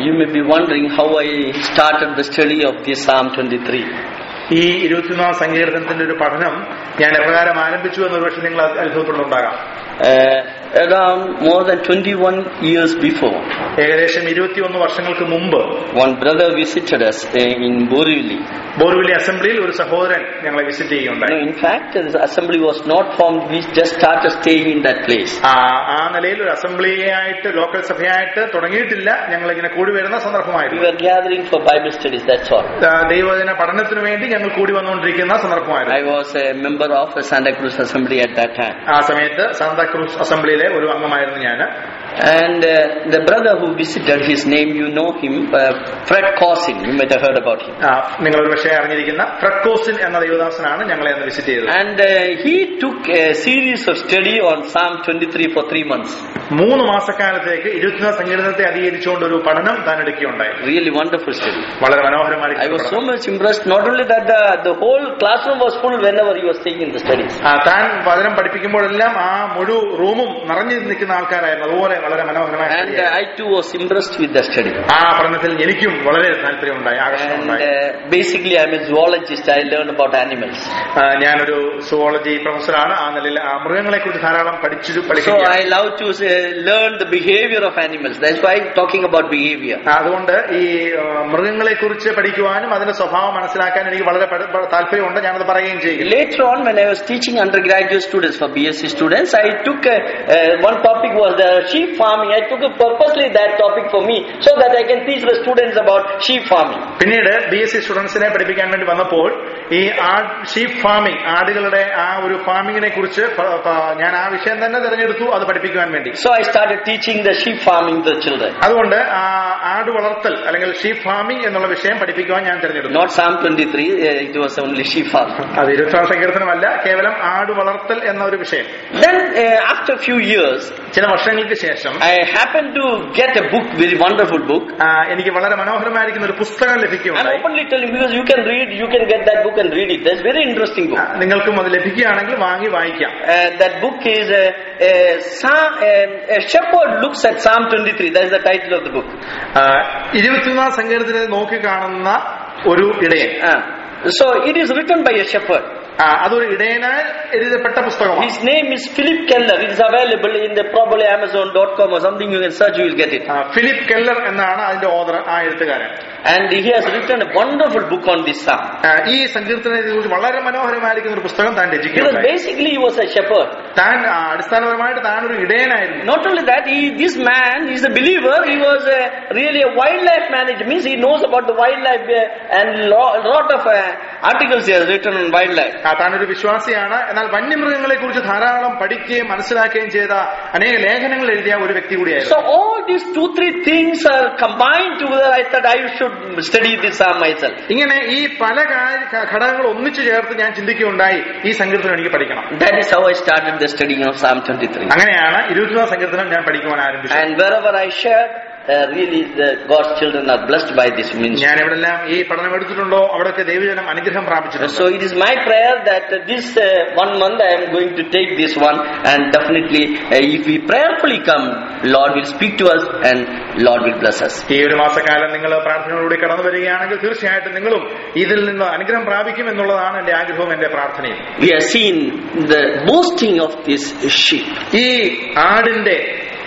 You may be wondering how I started the study of this Psalm 23. ഈ ഇരുപത്തിമൂന്നാം സങ്കീർത്തനത്തിന്റെ ഒരു പഠനം ഞാൻ എപ്രകാരം ആരംഭിച്ചു എന്ന് ഒരുപക്ഷെ നിങ്ങൾ അത്ഭുതപ്പെടുന്നുണ്ടാകാം Uh, around more than 21 years before, ഏകദേശം ഇരുപത്തിയൊന്ന് വർഷങ്ങൾക്ക് മുമ്പ് one brother visited us uh, in Borivali. ബോർവിലി അസംബ്ലിയിൽ ഒരു സഹോദരൻ ഞങ്ങളെ വിസിറ്റ് No, ചെയ്യുകയുണ്ടായി in fact, the assembly was not formed. We just started staying in that place. ആ ആ നിലയിൽ ഒരു അസംബ്ലിയായിട്ട് ലോക്കൽ സഭയായിട്ട് തുടങ്ങിയിട്ടില്ല ഞങ്ങൾ ഇങ്ങനെ കൂടി വരുന്ന We സന്ദർഭമായിരുന്നു were gathering for Bible studies, that's all. ആ, ദൈവദിന പഠനത്തിന് വേണ്ടി ഞങ്ങൾ കൂടി വന്നുകൊണ്ടിരിക്കുന്ന സന്ദർഭമായിരുന്നു I was a member of a Santa Cruz Assembly at that time. ആ സമയത്ത് സാന്താക്രൂസ് അസംബ്ലിയിലെ ഒരു അംഗമായിരുന്നു ഞാൻ And uh, the brother who visited, his name, you know him, uh, Fred Corsin. You might have heard about him. നിങ്ങൾ ഒരു പക്ഷേ അറിഞ്ഞിരിക്കുന്ന ഫ്രഡ്കോസിൻ എന്ന ദൈവദാസനാണ് ഞങ്ങളെ അന്ന് വിസിറ്റ് ചെയ്തത് And uh, he took a series of study on Psalm 23 for three months. മൂന്ന് മാസക്കാലത്തേക്ക് ഇരുപത്തിനാല് സങ്കീർത്തനത്തെ അധികരിച്ചുകൊണ്ട് ഒരു പഠനം താൻ എടുക്കുകയുണ്ടായി Really wonderful study. വളരെ I മനോഹരമായ was so much impressed. Not only that, the, the whole classroom was full whenever he was taking the studies. ആ, താൻ വചനം പഠിപ്പിക്കുമ്പോഴെല്ലാം ആ മുഴു റൂമും നിറഞ്ഞു നിൽക്കുന്ന ആൾക്കാരായിരുന്നു അതുപോലെ വളരെ മനോഹരമായ And study uh, ആയിരുന്നു. I too was impressed with the study. ആ പഠനത്തിൽ എനിക്കും വളരെ താല്പര്യമുണ്ടായി And ആകർഷണമുണ്ടായി uh, basically, I'm a zoologist. I learned about animals. ആ, ഞാനൊരു സുവോളജി പ്രൊഫസറാണ് ആ നിലയിൽ ആ മൃഗങ്ങളെ കുറിച്ച് ധാരാളം പഠിച്ചു So പഠിക്കുക I love to uh, learn the behavior of animals. That's why I'm talking about behavior. അതുകൊണ്ട് ഈ മൃഗങ്ങളെ കുറിച്ച് പഠിക്കുവാനും അതിന്റെ സ്വഭാവം മനസ്സിലാക്കാനും എനിക്ക് വളരെ പ- പ- താല്പര്യമുണ്ട് ഞാനത് പറയുകയും ചെയ്യും Later on, when I was teaching undergraduate students for BSc students, I took uh, uh, one topic was the sheep farming. I took it purposely that topic for me so that I can teach the students about sheep farming. പിന്നീട് B S C സ്റ്റുഡൻസിനെ പഠിപ്പിക്കാൻ വേണ്ടി വന്നപ്പോൾ ഈ ആ sheep farming ആടുകളുടെ ആ ഒരു ഫാമിങ്ങിനെ കുറിച്ച് പ- പ- ഞാൻ ആ വിഷയം തന്നെ തിരഞ്ഞെടുത്തു അത് പഠിപ്പിക്കുവാൻ വേണ്ടി So I started teaching the sheep farming to the children. അതുകൊണ്ട് ആ ആട് വളർത്തൽ അല്ലെങ്കിൽ ഷീപ്പ് ഫാമിംഗ് എന്നുള്ള വിഷയം പഠിപ്പിക്കുവാൻ ഞാൻ തിരഞ്ഞെടുത്തു Not Psalm 23, uh, it was only sheep farming. അത് ഇരുപത്താം സങ്കീർത്തനമല്ല കേവലം ആട് വളർത്തൽ എന്ന ഒരു വിഷയം Then, uh, after a few years, ചില വർഷങ്ങൾക്ക് ശേഷം I happened to get a book, very wonderful book. ആ, എനിക്ക് വളരെ മനോഹരമായിരിക്കുന്ന ഒരു പുസ്തകം I'm ലഭിക്കുകയുണ്ടായി openly telling because you can read, you can get that book and read it. That's very interesting book. ആ, നിങ്ങൾക്കും അത് ലഭിക്കുകയാണെങ്കിൽ വാങ്ങി വായിക്കാം Uh, that book is uh, uh, Psalm, uh, a shepherd looks at Psalm 23. That is the title of the book. ആ, ഇരുപത്തിയൊന്നാം സങ്കീർത്തനത്തെ നോക്കി കാണുന്ന ഒരു ഇടയൻ Uh, so it is written by a shepherd. ആ, അതൊരു ഇടയനാൽ എഴുതപ്പെട്ട പുസ്തകമാണ് His name is Philip Keller. It is available in the probably Amazon.com or something. You can search, you will get it. ആ, ഫിലിപ്പ് കെല്ലർ എന്നാണ് അതിന്റെ author ആ എഴുത്തുകാരൻ And he has written a wonderful book on this psalm. ആ, ഈ സങ്കീർത്തനത്തെ കുറിച്ച് വളരെ മനോഹരമായിരിക്കുന്ന ഒരു പുസ്തകം താൻ Because രചിക്കുകയുണ്ടായി basically he was a shepherd. താൻ ആ, അടിസ്ഥാനപരമായിട്ട് താൻ ഒരു ഇടയനായിരുന്നു Not only that, he, this man is a believer. He was a, really a wildlife manager. Means he knows about the wildlife uh, and lo- lot of uh, articles he has written on wildlife. ആ, താൻ ഒരു വിശ്വാസിയാണ് എന്നാൽ വന്യമൃഗങ്ങളെ കുറിച്ച് ധാരാളം പഠിക്കുകയും മനസ്സിലാക്കുകയും ചെയ്ത അനേക ലേഖനങ്ങൾ എഴുതിയ ഒരു വ്യക്തി കൂടിയായിരുന്നു So all these two, three things are combined together. I thought I should study this psalm myself. ഇങ്ങനെ ഈ പല കാര്യ- ഘ- ഘടകങ്ങൾ ഒന്നിച്ചു ചേർത്ത് ഞാൻ ചിന്തിക്കുകയുണ്ടായി ഈ സങ്കീർത്തനം എനിക്ക് പഠിക്കണം That is how I started the studying of Psalm 23. അങ്ങനെയാണ് ഇരുപത്തിനാം സങ്കീർത്തനം ഞാൻ പഠിക്കുവാൻ ആരംഭിച്ചത് And wherever I shared, uh, really the God's children are blessed by this ministry. ഞാൻ എവിടെല്ലാം ഈ പഠനം എടുത്തിട്ടുണ്ടോ അവിടെയൊക്കെ ദൈവജനം അനുഗ്രഹം പ്രാപിച്ചിട്ടുണ്ട് So it is my prayer that uh, this uh, one month I am going to take this one and definitely uh, if we prayerfully come, Lord will speak to us and Lord will bless us. ഈ ഒരു മാസക്കാലം നിങ്ങൾ പ്രാർത്ഥനയോടുകൂടി കടന്നു വരികയാണെങ്കിൽ തീർച്ചയായിട്ടും നിങ്ങളും ഇതിൽ നിന്ന് അനുഗ്രഹം പ്രാപിക്കും എന്നുള്ളതാണ് എന്റെ ആഗ്രഹവും എന്റെ പ്രാർത്ഥനയും We have seen the boasting of this sheep. ഈ ആടിന്റെ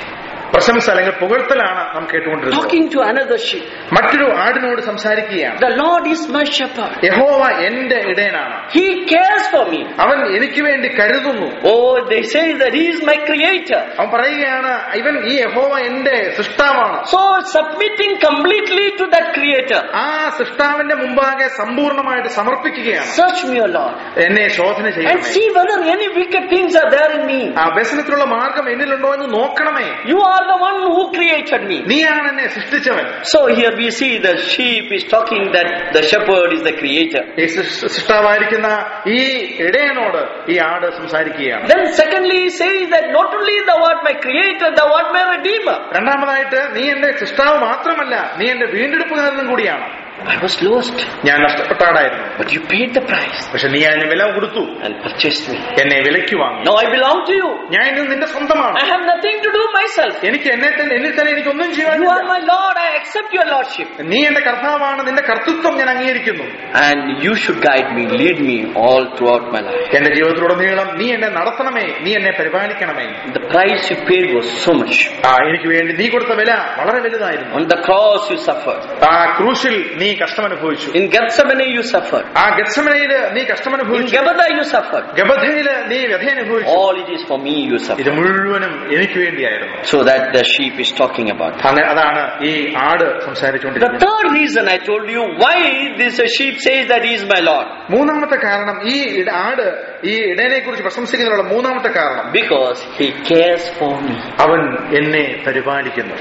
പ്രശംസ അല്ലെങ്കിൽ പുകഴ്ത്തലാണ് നാം കേട്ടുകൊണ്ടിരുന്നത് Talking to another sheep. മറ്റൊരു ആടിനോട് സംസാരിക്കുകയാണ് The Lord is my shepherd. യഹോവ എന്റെ ഇടയനാണ് He cares for me. അവൻ എനിക്ക് വേണ്ടി കരുതുന്നു Oh, they say that He is my creator. അവൻ പറയുകയാണ് ഇവൻ ഈ യഹോവ എന്റെ സൃഷ്ടാവാണ് So submitting completely to that creator. ആ സൃഷ്ടാവിന്റെ മുമ്പാകെ സമ്പൂർണ്ണമായിട്ട് സമർപ്പിക്കുകയാണ് Search me, O Lord. എന്നെ ശോധന And ചെയ്യണമേ see whether any wicked things are there in me. ആ വ്യസനത്തിലുള്ള മാർഗം എന്നിലുണ്ടോ എന്ന് നോക്കണമേ You are the one who created me. നീയാണ് എന്നെ സൃഷ്ടിച്ചവൻ So here we see the sheep is talking that the shepherd is the creator. ഈ സൃ- സൃഷ്ടാവായിരിക്കുന്ന ഈ ഇടയനോട് ഈ ആട് സംസാരിക്കുകയാണ് Then secondly he says that not only thou art my creator, thou art my redeemer. രണ്ടാമതായിട്ട് നീ എന്റെ സൃഷ്ടാവ് മാത്രമല്ല നീ എന്റെ വീണ്ടെടുപ്പുകാരനും കൂടിയാണ് I was lost. ഞാൻ നഷ്ടപ്പെട്ട ആടായിരുന്നു But you paid the price പക്ഷെ നീ അതിന് വില കൊടുത്തു and purchased me. എന്നെ വിലയ്ക്ക് വാങ്ങി Now I belong to you. ഞാൻ ഇന്ന് നിന്റെ സ്വന്തമാണ് I have nothing to do myself. എനിക്ക് എന്നെ തന്നെ എന്നിൽ തന്നെ എനിക്കൊന്നും You are ചെയ്യാനില്ല my Lord. I accept your Lordship. നീ എന്റെ കർത്താവാണ് നിന്റെ കർത്തൃത്വം ഞാൻ അംഗീകരിക്കുന്നു And you should guide me, lead me all throughout my life. എന്റെ ജീവിതത്തിലുടനീളം നീ എന്നെ നടത്തണമേ നീ എന്നെ പരിപാലിക്കണമേ The price you paid was so much. ആ എനിക്ക് വേണ്ടി നീ കൊടുത്ത വില വളരെ വലുതായിരുന്നു On the cross you suffered. ആ ക്രൂശിൽ നീ കഷ്ടമനുഭവിച്ചു In Gethsemane you suffered. ആ ഗത്സമനയില് നീ In കഷ്ടമനുഭവിച്ചു Gabada you suffered. ഗബധയില് നീ വ്യഥയനുഭവിച്ചു All it is for me you ഇത് suffered. മുഴുവനും എനിക്ക് വേണ്ടിയായിരുന്നു So that the sheep is talking about. അങ്ങനെ അതാണ് ഈ ആട് The സംസാരിച്ചുകൊണ്ടിരിക്കുന്നത് third reason I told you why this sheep says that he is my Lord. മൂന്നാമത്തെ കാരണം ഈ ഇട- ആട് ഈ ഇടയനെ കുറിച്ച് പ്രശംസിക്കുന്നതിനുള്ള മൂന്നാമത്തെ കാരണം Because he cares for me. അവൻ എന്നെ പരിപാലിക്കുന്നു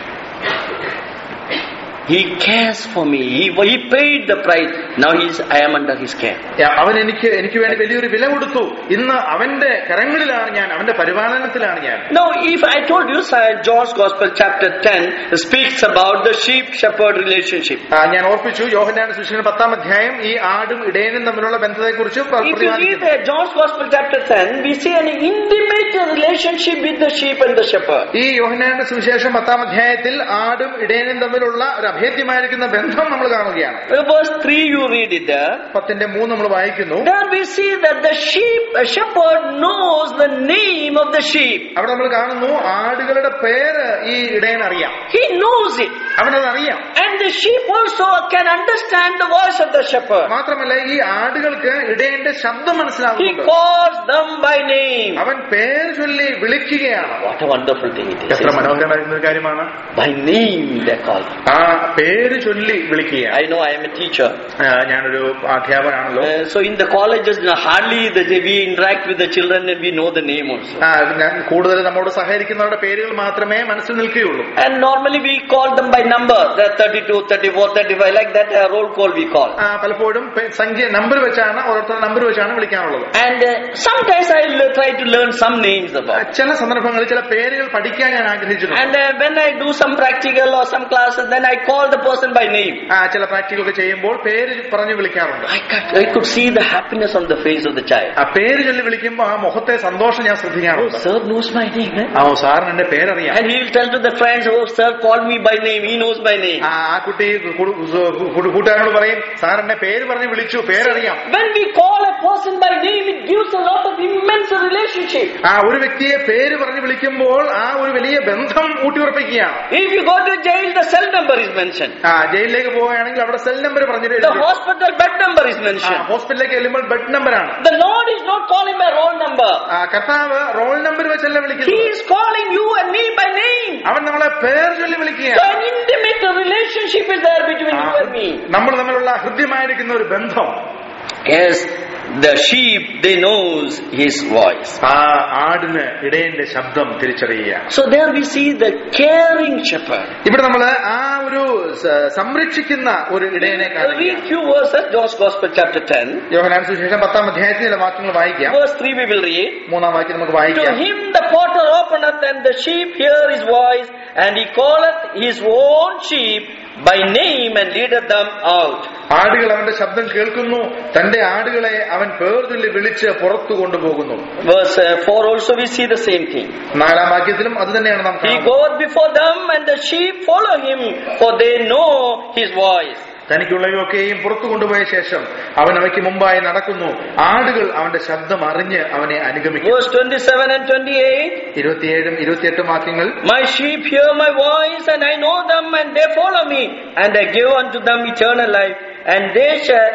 He cares for me. He, he paid the price. Now he is, I am under his care. യാ, അവൻ എനിക്ക് എനിക്ക് വേണ്ടി വലിയൊരു വില കൊടുത്തു ഇന്ന് അവന്റെ കരങ്ങളിലാണ് ഞാൻ അവന്റെ പരിപാലനത്തിലാണ് ഞാൻ Now, if I told you, Sir, John's Gospel chapter 10 speaks about the sheep-shepherd relationship. ആ, ഞാൻ ഓർപ്പിച്ചു യോഹനാൻ സുശീലൻ പത്താം അധ്യായം ഈ ആടും ഇടയനും തമ്മിലുള്ള ബന്ധത്തെക്കുറിച്ച് പ്ര- If you read പ്രതിപാദിക്കുന്നു uh, John's Gospel chapter 10, we see an intimate relationship with the sheep and the shepherd. ഈ യോഹനാന്റെ സുവിശേഷം പത്താം അധ്യായത്തിൽ ആടും ഇടയനും തമ്മിലുള്ള ഒരു അഭേദ്യമായിരിക്കുന്ന ബന്ധം നമ്മൾ കാണുകയാണ് Uh, Verse 3 you read it there. പത്തിന്റെ മൂന്ന് നമ്മൾ വായിക്കുന്നു There we see that the sheep, a shepherd knows the name of the sheep. അവിടെ നമ്മൾ കാണുന്നു ആടുകളുടെ പേര് ഈ ഇടയൻ അറിയാം He knows it. അവനത് അറിയാം And the sheep also can understand the voice of the shepherd. മാത്രമല്ല ഈ ആടുകൾക്ക് ഇടയന്റെ ശബ്ദം He മനസ്സിലാകുന്നുണ്ട് calls them by name. അവൻ പേര് ചൊല്ലി വിളിക്കുകയാണ് What a wonderful thing it is. എത്ര മനോഹരമായിരുന്ന ഒരു കാര്യമാണ് By name they call. ആ പേര് ചൊല്ലി വിളിക്കുകയാണ് I know I am a teacher. ആ, ഞാനൊരു അധ്യാപകനാണല്ലോ Uh, so in the colleges, you know, hardly the, we interact with the children and we know the name also. ആ, ഞാൻ കൂടുതൽ നമ്മോട് സഹകരിക്കുന്നവരുടെ പേരുകൾ മാത്രമേ മനസ്സിൽ നിൽക്കുകയുള്ളൂ And normally we call them by number. They're 32, 34, 35, like that uh, roll call we call. ആ, പലപ്പോഴും പെ- സംഖ്യ നമ്പർ വെച്ചാണ് ഓരോരുത്തരുടെ നമ്പർ വെച്ചാണ് വിളിക്കാനുള്ളത് And uh, sometimes I will try to learn some names ആ, about. ചില സന്ദർഭങ്ങളിൽ ചില പേരുകൾ പഠിക്കാൻ ഞാൻ ആഗ്രഹിച്ചിട്ടുണ്ട് And uh, when I do some practical or some classes, then I call the person by name. ആ, ചില പ്രാക്ടിക്കൽ ഒക്കെ ചെയ്യുമ്പോൾ പേര് പറഞ്ഞു വിളിക്കാറുണ്ട് I could, I could see the happiness on the face of the child. ആ പേര് ചൊല്ലി വിളിക്കുമ്പോൾ ആ മുഖത്തെ സന്തോഷം ഞാൻ Oh, ശ്രദ്ധിക്കാറുണ്ട് sir knows my name. Eh? ആ ഓ, സാറിന് എന്റെ പേരറിയാം And he will tell to the friends, oh, sir called me by name. He knows my name. ആ ആ കുട്ടി കു- കു- കൂട്ടുകാരനോട് പറയും സാർ എന്നെ പേര് പറഞ്ഞ് വിളിച്ചു പേരറിയാം When we call a person by name, it gives a lot of immense relationship. ആ ഒരു വ്യക്തിയെ പേര് പറഞ്ഞ് വിളിക്കുമ്പോൾ ആ ഒരു വലിയ ബന്ധം ഊട്ടിയുറപ്പിക്കുകയാണ് If you go to jail, the cell number is mentioned. ആ ജയിലിലേക്ക് പോവുകയാണെങ്കിൽ അവിടെ സെൽ നമ്പർ പറഞ്ഞു The hospital bed number is mentioned. ഹോസ്പിറ്റലിലേക്ക് ചെല്ലുമ്പോൾ ബെഡ് നമ്പറാണ് The Lord is not calling by roll number. ആ കർത്താവ് റോൾ നമ്പർ വെച്ചല്ല He വിളിക്കുന്നത് is calling you and me by name. അവൻ നമ്മളെ പേർ ചൊല്ലി So വിളിക്കുകയാണ് an intimate relationship is there between ആ, you and me. നമ്മൾ തമ്മിലുള്ള ഹൃദ്യമായിരിക്കുന്ന ഒരു ബന്ധം Yes, the sheep, they knows his voice. ആ ആടിന് ഇടയന്റെ ശബ്ദം തിരിച്ചറിയുക So there we see the caring shepherd. ഇവിടെ നമ്മൾ ആ ഒരു സ- സംരക്ഷിക്കുന്ന ഒരു ഇടയനെ Read കാണുകയാണ് few verses, John's Gospel chapter 10. Yohanan സുശേഷം പത്താം അധ്യായത്തിൽ ചില വാക്യങ്ങൾ വായിക്കാം Verse 3 we will read. മൂന്നാം വാക്യം നമുക്ക് To വായിക്കാം him the porter openeth, and the sheep hear his voice, and he calleth his own sheep by name and leadeth them out. ആടുകൾ അവന്റെ ശബ്ദം കേൾക്കുന്നു തന്റെ ആടുകളെ അവൻ പേർചൊല്ലി വിളിച്ച് പുറത്തു കൊണ്ടുപോകുന്നു Verse uh, 4 also we see the same thing. നാലാം വാക്യത്തിലും അത് തന്നെയാണ് നാം He കാണുന്നത് goeth before them, and the sheep follow him, for they know his voice. തനിക്കുള്ളവയൊക്കെയും പുറത്തു കൊണ്ടുപോയ ശേഷം അവൻ അവയ്ക്ക് മുമ്പായി നടക്കുന്നു ആടുകൾ അവന്റെ ശബ്ദം അറിഞ്ഞ് അവനെ അനുഗമിക്കും Verse 27 and 28. ഇരുപത്തിയേഴും ഇരുപത്തിയെട്ടും വാക്യങ്ങൾ My sheep hear my voice, and I know them, and they follow me, and I give unto them eternal life, and they shall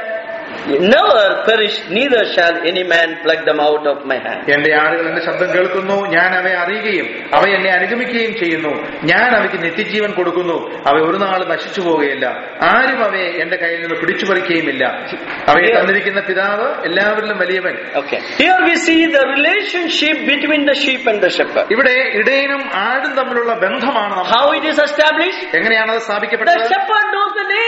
never perish, neither shall any man pluck them out of my hand. എന്റെ ആടുകൾ എന്റെ ശബ്ദം കേൾക്കുന്നു ഞാൻ അവയെ അറിയുകയും അവ എന്നെ അനുഗമിക്കുകയും ചെയ്യുന്നു ഞാൻ അവയ്ക്ക് നിത്യജീവൻ കൊടുക്കുന്നു അവ ഒരു നാൾ നശിച്ചു പോവുകയില്ല ആരും അവയെ എന്റെ കയ്യിൽ നിന്ന് പിടിച്ചു പറിക്കുകയുമില്ല അവയെ തന്നിരിക്കുന്ന പിതാവ് എല്ലാവരിലും വലിയവൻ Okay. Here we see the relationship between the sheep and the shepherd. ഇവിടെ ഇടയനും ആടും തമ്മിലുള്ള ബന്ധമാണ് നമ്മൾ How it is established? എങ്ങനെയാണ് അത് The സ്ഥാപിക്കപ്പെട്ടത് shepherd knows the name.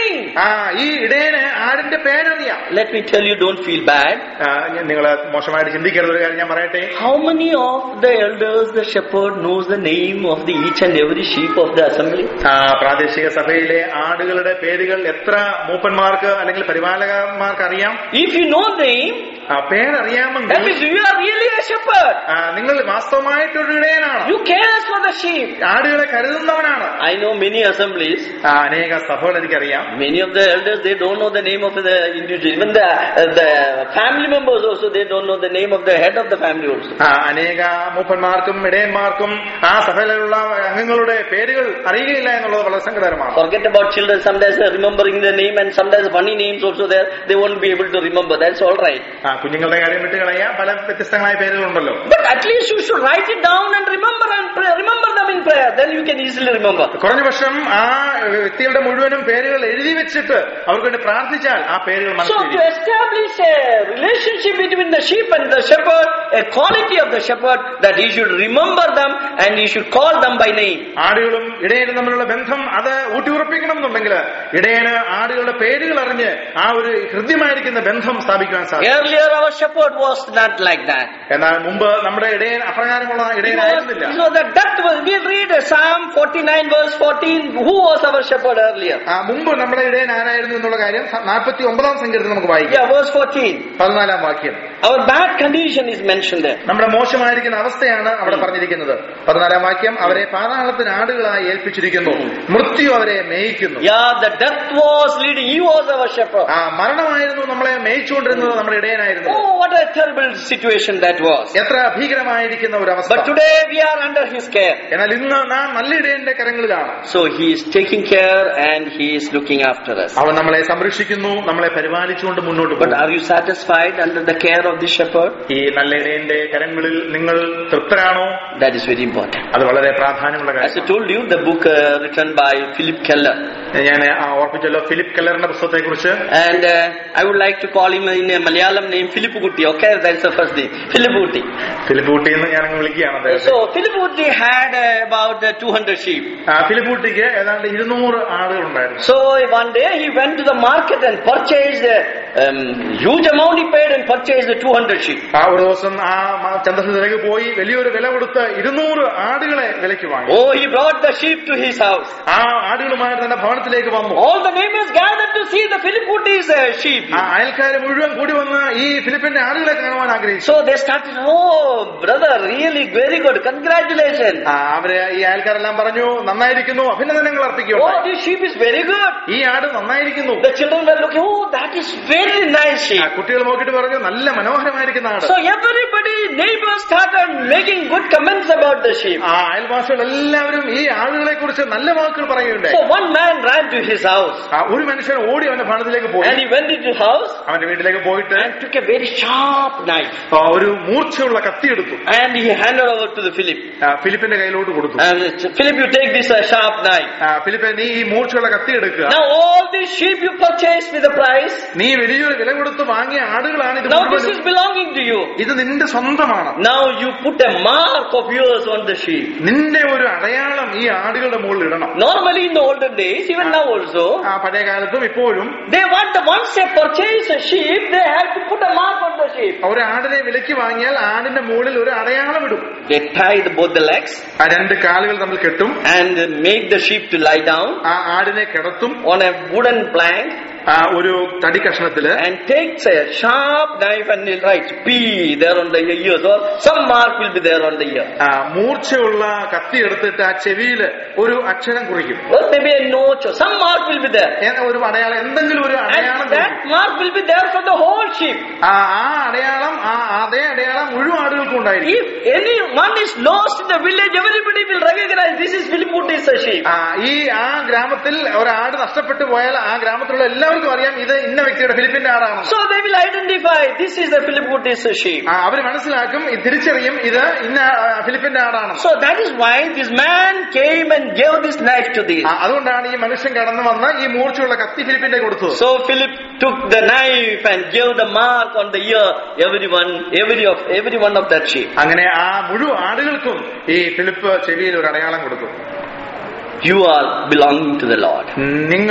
name. ആ ഈ ഇടയന് ആടിന്റെ പേരറിയാം Let me tell you, don't feel bad. നിങ്ങൾ മോശമായിട്ട് ചിന്തിക്കരുത് ഒരു കാര്യം ഞാൻ പറയട്ടെ How many of the elders, the shepherd, knows the name of the each and every sheep of the assembly? ആ, പ്രാദേശിക സഭയിലെ ആടുകളുടെ പേരുകൾ എത്ര മൂപ്പന്മാർക്ക് അല്ലെങ്കിൽ പരിപാലകന്മാർക്ക് അറിയാം If you know name, ആ, പേരറിയാമെങ്കിൽ that means you are really a shepherd. ആ, നിങ്ങൾ വാസ്തവമായിട്ടൊരു ഇടയനാണ് You cares for the sheep. ആടുകളെ കരുതുന്നവനാണ് I know many assemblies. ആ, അനേക സഭകൾ എനിക്കറിയാം Many of the elders, they don't know the name of the individual. Even the, uh, the family members also, they don't know the name of the head of the family also. ആ, അനേക മൂപ്പന്മാർക്കും ഇടയന്മാർക്കും ആ സഭയിലുള്ള അംഗങ്ങളുടെ പേരുകൾ അറിയുകയില്ല എന്നുള്ളത് വളരെ സങ്കടകരമാണ് Forget about children. Sometimes they're remembering the name and sometimes funny names also there. They won't be able to remember. That's all right. ആ, കുഞ്ഞുങ്ങളുടെ കാര്യം വിട്ട് കളയാം പല വ്യത്യസ്തങ്ങളായ പേരുകളുണ്ടല്ലോ But at least you should write it down and remember and pray. remember them in prayer. Then you can easily remember. കുറഞ്ഞ പക്ഷം ആ വ്യക്തികളുടെ മുഴുവനും പേരുകൾ എഴുതി വെച്ചിട്ട് അവർക്ക് വേണ്ടി പ്രാർത്ഥിച്ചാൽ ആ പേരുകൾ So മനസ്സിൽ to establish a relationship between the sheep and the shepherd, a quality of the shepherd that he should remember them and he should call them by name. ആടുകളും ഇടയനും തമ്മിലുള്ള ബന്ധം അത് ഊട്ടിയുറപ്പിക്കണം എന്നുണ്ടെങ്കിൽ ഇടയന് ആടുകളുടെ പേരുകൾ അറിഞ്ഞ് ആ ഒരു ഹൃദ്യമായിരിക്കുന്ന ബന്ധം സ്ഥാപിക്കുവാൻ സാധിക്കും Earlier our shepherd was not like that. എന്നാൽ മുമ്പ് നമ്മുടെ ഇടയൻ അപ്രകാരമുള്ള He was, ഇടയനായിരുന്നില്ല he was a death was, we'll read Psalm 49 verse 14. Who was our shepherd earlier? ആ മുമ്പ് നമ്മുടെ ഇടയൻ ആരായിരുന്നു എന്നുള്ള കാര്യം നാൽപ്പത്തി ഒമ്പതാം സംഖ്യത്തിൽ നമുക്ക് വായിക്കാം Yeah, verse 14. പതിനാലാം വാക്യം Our bad condition is mentioned there. നമ്മുടെ മോശമായിരിക്കുന്ന അവസ്ഥയാണ് അവിടെ പറഞ്ഞിരിക്കുന്നത് പതിനാലാം വാക്യം അവരെ പാതാളത്തിന് ആടുകളായി ഏൽപ്പിച്ചിരിക്കുന്നു മൃത്യു അവരെ മേയിക്കുന്നു Yeah, the death was leading. He was our shepherd. ആ മരണമായിരുന്നു നമ്മളെ മേയിച്ചുകൊണ്ടിരുന്നത് നമ്മുടെ ഇടയനായിരുന്നു Oh, what a terrible situation that was. എത്ര ഭീകരമായിരിക്കുന്ന ഒരു അവസ്ഥ But today we are under his care. എന്നാൽ ഇന്ന് നാം നല്ല ഇടയന്റെ കരങ്ങളിലാണ് So he is taking care and he is looking after us. അവൻ നമ്മളെ സംരക്ഷിക്കുന്നു നമ്മളെ പരിപാലിച്ചുകൊണ്ട് മുന്നോട്ട് But പോകും are you satisfied under the care of the shepherd? ഈ നല്ല ഇടയന്റെ കരങ്ങളിൽ നിങ്ങൾ തൃപ്തരാണോ That is very important. അത് വളരെ പ്രാധാന്യമുള്ള As I കാര്യം told you, the book uh, written by Philip Keller. ഞാൻ ആ ഓർപ്പിച്ചല്ലോ ഫിലിപ്പ് കെല്ലറിന്റെ പുസ്തകത്തെ കുറിച്ച് And uh, I would like to call him in a Malayalam name Philip Gutti. Okay, that's the first name. Philip Gutti. Philip ഊട്ടി എന്ന് ഞാൻ വിളിക്കുകയാണ് അദ്ദേഹത്തെ So Philip Gutti had uh, about uh, 200 sheep. ആ, Philip ഊട്ടിക്ക് ഏതാണ്ട് ഇരുന്നൂറ് ആടുകൾ ഉണ്ടായിരുന്നു So one day he went to the market and purchased a um, huge amount he paid and purchased the 200 sheep. ആ ഒരു ദിവസം ആ മ- ചന്തത്തിലേക്ക് പോയി വലിയൊരു വില കൊടുത്ത് ഇരുന്നൂറ് ആടുകളെ വിലയ്ക്ക് വാങ്ങി Oh, he brought the sheep to his house. ആ ആടുകളുമായി തന്റെ ഭവനത്തിലേക്ക് വന്നു All the neighbors gathered to see the Philip Gutti's uh, sheep. ആ അയൽക്കാര് മുഴുവൻ കൂടി വന്ന് ഈ ഫിലിപ്പിന്റെ ആടുകളെ കാണുവാൻ ആഗ്രഹിച്ചു So they started, oh, brother, really very good. Congratulations. ആ, അവര് ഈ അയൽക്കാരെല്ലാം പറഞ്ഞു നന്നായിരിക്കുന്നു അഭിനന്ദനങ്ങൾ അർപ്പിക്കുക Oh, this sheep is very good. ഈ ആട് നന്നായിരിക്കുന്നു The children were looking, oh, that is very nice ആ, sheep. കുട്ടികൾ നോക്കിയിട്ട് പറഞ്ഞു നല്ല മനോഹരമായിരിക്കുന്ന ആട് So everybody, neighbors started making good comments about the sheep. ആ അയൽവാസികൾ എല്ലാവരും ഈ ആടുകളെ കുറിച്ച് നല്ല വാക്കുകൾ പറയുകയുണ്ടായി So one man ran to his house ആ, ഒരു മനുഷ്യൻ ഓടി അവന്റെ ഭവനത്തിലേക്ക് പോയി and he went into his house അവന്റെ വീട്ടിലേക്ക് പോയിട്ട് and took a very sharp knife ആ, ഒരു മൂർച്ചയുള്ള കത്തി എടുത്തു and he handed over to the Philip. ആ, ഫിലിപ്പിന്റെ കയ്യിലോട്ട് കൊടുത്തു And Philip, you take this uh, sharp knife. ആ, ഫിലിപ്പെ നീ ഈ മൂർച്ചയുള്ള കത്തി എടുക്കുക Now all these sheep you purchased with a price. നീ വലിയൊരു വില കൊടുത്ത് വാങ്ങിയ ആടുകളാണ് ഇത് Now this മുഴുവനും. is belonging to you. ഇത് നിന്റെ സ്വന്തമാണ് Now you put a mark of yours on the sheep. നിന്റെ ഒരു അടയാളം ഈ ആടുകളുടെ മുകളിൽ ഇടണം Normally in the olden days, even now also, ആ പഴയ കാലത്തും ഇപ്പോഴും they want the once they purchase a sheep, they have to put a mark on the sheep. ഒരു ആടിനെ വിലയ്ക്ക് വാങ്ങിയാൽ ആടിന്റെ മുകളിൽ ഒരു അടയാളം ഇടും They tie the, both the legs ആ രണ്ട് കാലുകൾ തമ്മിൽ കെട്ടും and make the sheep to lie down ആ ആടിനെ കിടത്തും on a wooden plank ആ ഒരു തടി കഷ്ണത്തില് and takes a sharp knife and he'll write P there on the ears or some mark will be there on the ear. ആ മൂർച്ചയുള്ള കത്തി എടുത്തിട്ട് ആ ചെവിയില് ഒരു അക്ഷരം കുറിക്കും Or maybe a notch or some mark will be there. ഏ- ഒരു അടയാളം എന്തെങ്കിലും ഒരു അടയാളം And that കുറിക്കും. mark will be there for the whole sheep. ആ ആ അടയാളം ആ അതേ അടയാളം മുഴുവൻ ആടുകൾക്കും ഉണ്ടായിരിക്കും If anyone is lost in the village, everybody will recognize this is Philipputis a sheep. ആ ഈ ആ ഗ്രാമത്തിൽ ഒരാട് നഷ്ടപ്പെട്ടു പോയാൽ ആ ഗ്രാമത്തിലുള്ള എല്ലാവർക്കും അറിയാം ഇത് ഇന്ന വ്യക്തിയുടെ ഫിലിപ്പിന്റെ ആടാണ് So they will identify this is the Philipputis a sheep. ആ, അവര് മനസ്സിലാക്കും ഇത് തിരിച്ചറിയും ഇത് ഇന്ന ആ, ഫിലിപ്പിന്റെ ആടാണ് So that is why this man came and gave this knife to this. ആ, അതുകൊണ്ടാണ് ഈ മനുഷ്യൻ കടന്നു വന്ന് ഈ മൂർച്ചയുള്ള കത്തി ഫിലിപ്പിന്റെ കൊടുത്തത് So Philip took the knife and gave the mark on the ear, everyone, every of every one of that sheep. അങ്ങനെ ആ മുഴുവൻ ആടുകൾക്കും ഈ ഫിലിപ്പ് ചെവിയിൽ ഒരു അടയാളം കൊടുത്തു You are belonging to the Lord. നിങ്ങൾ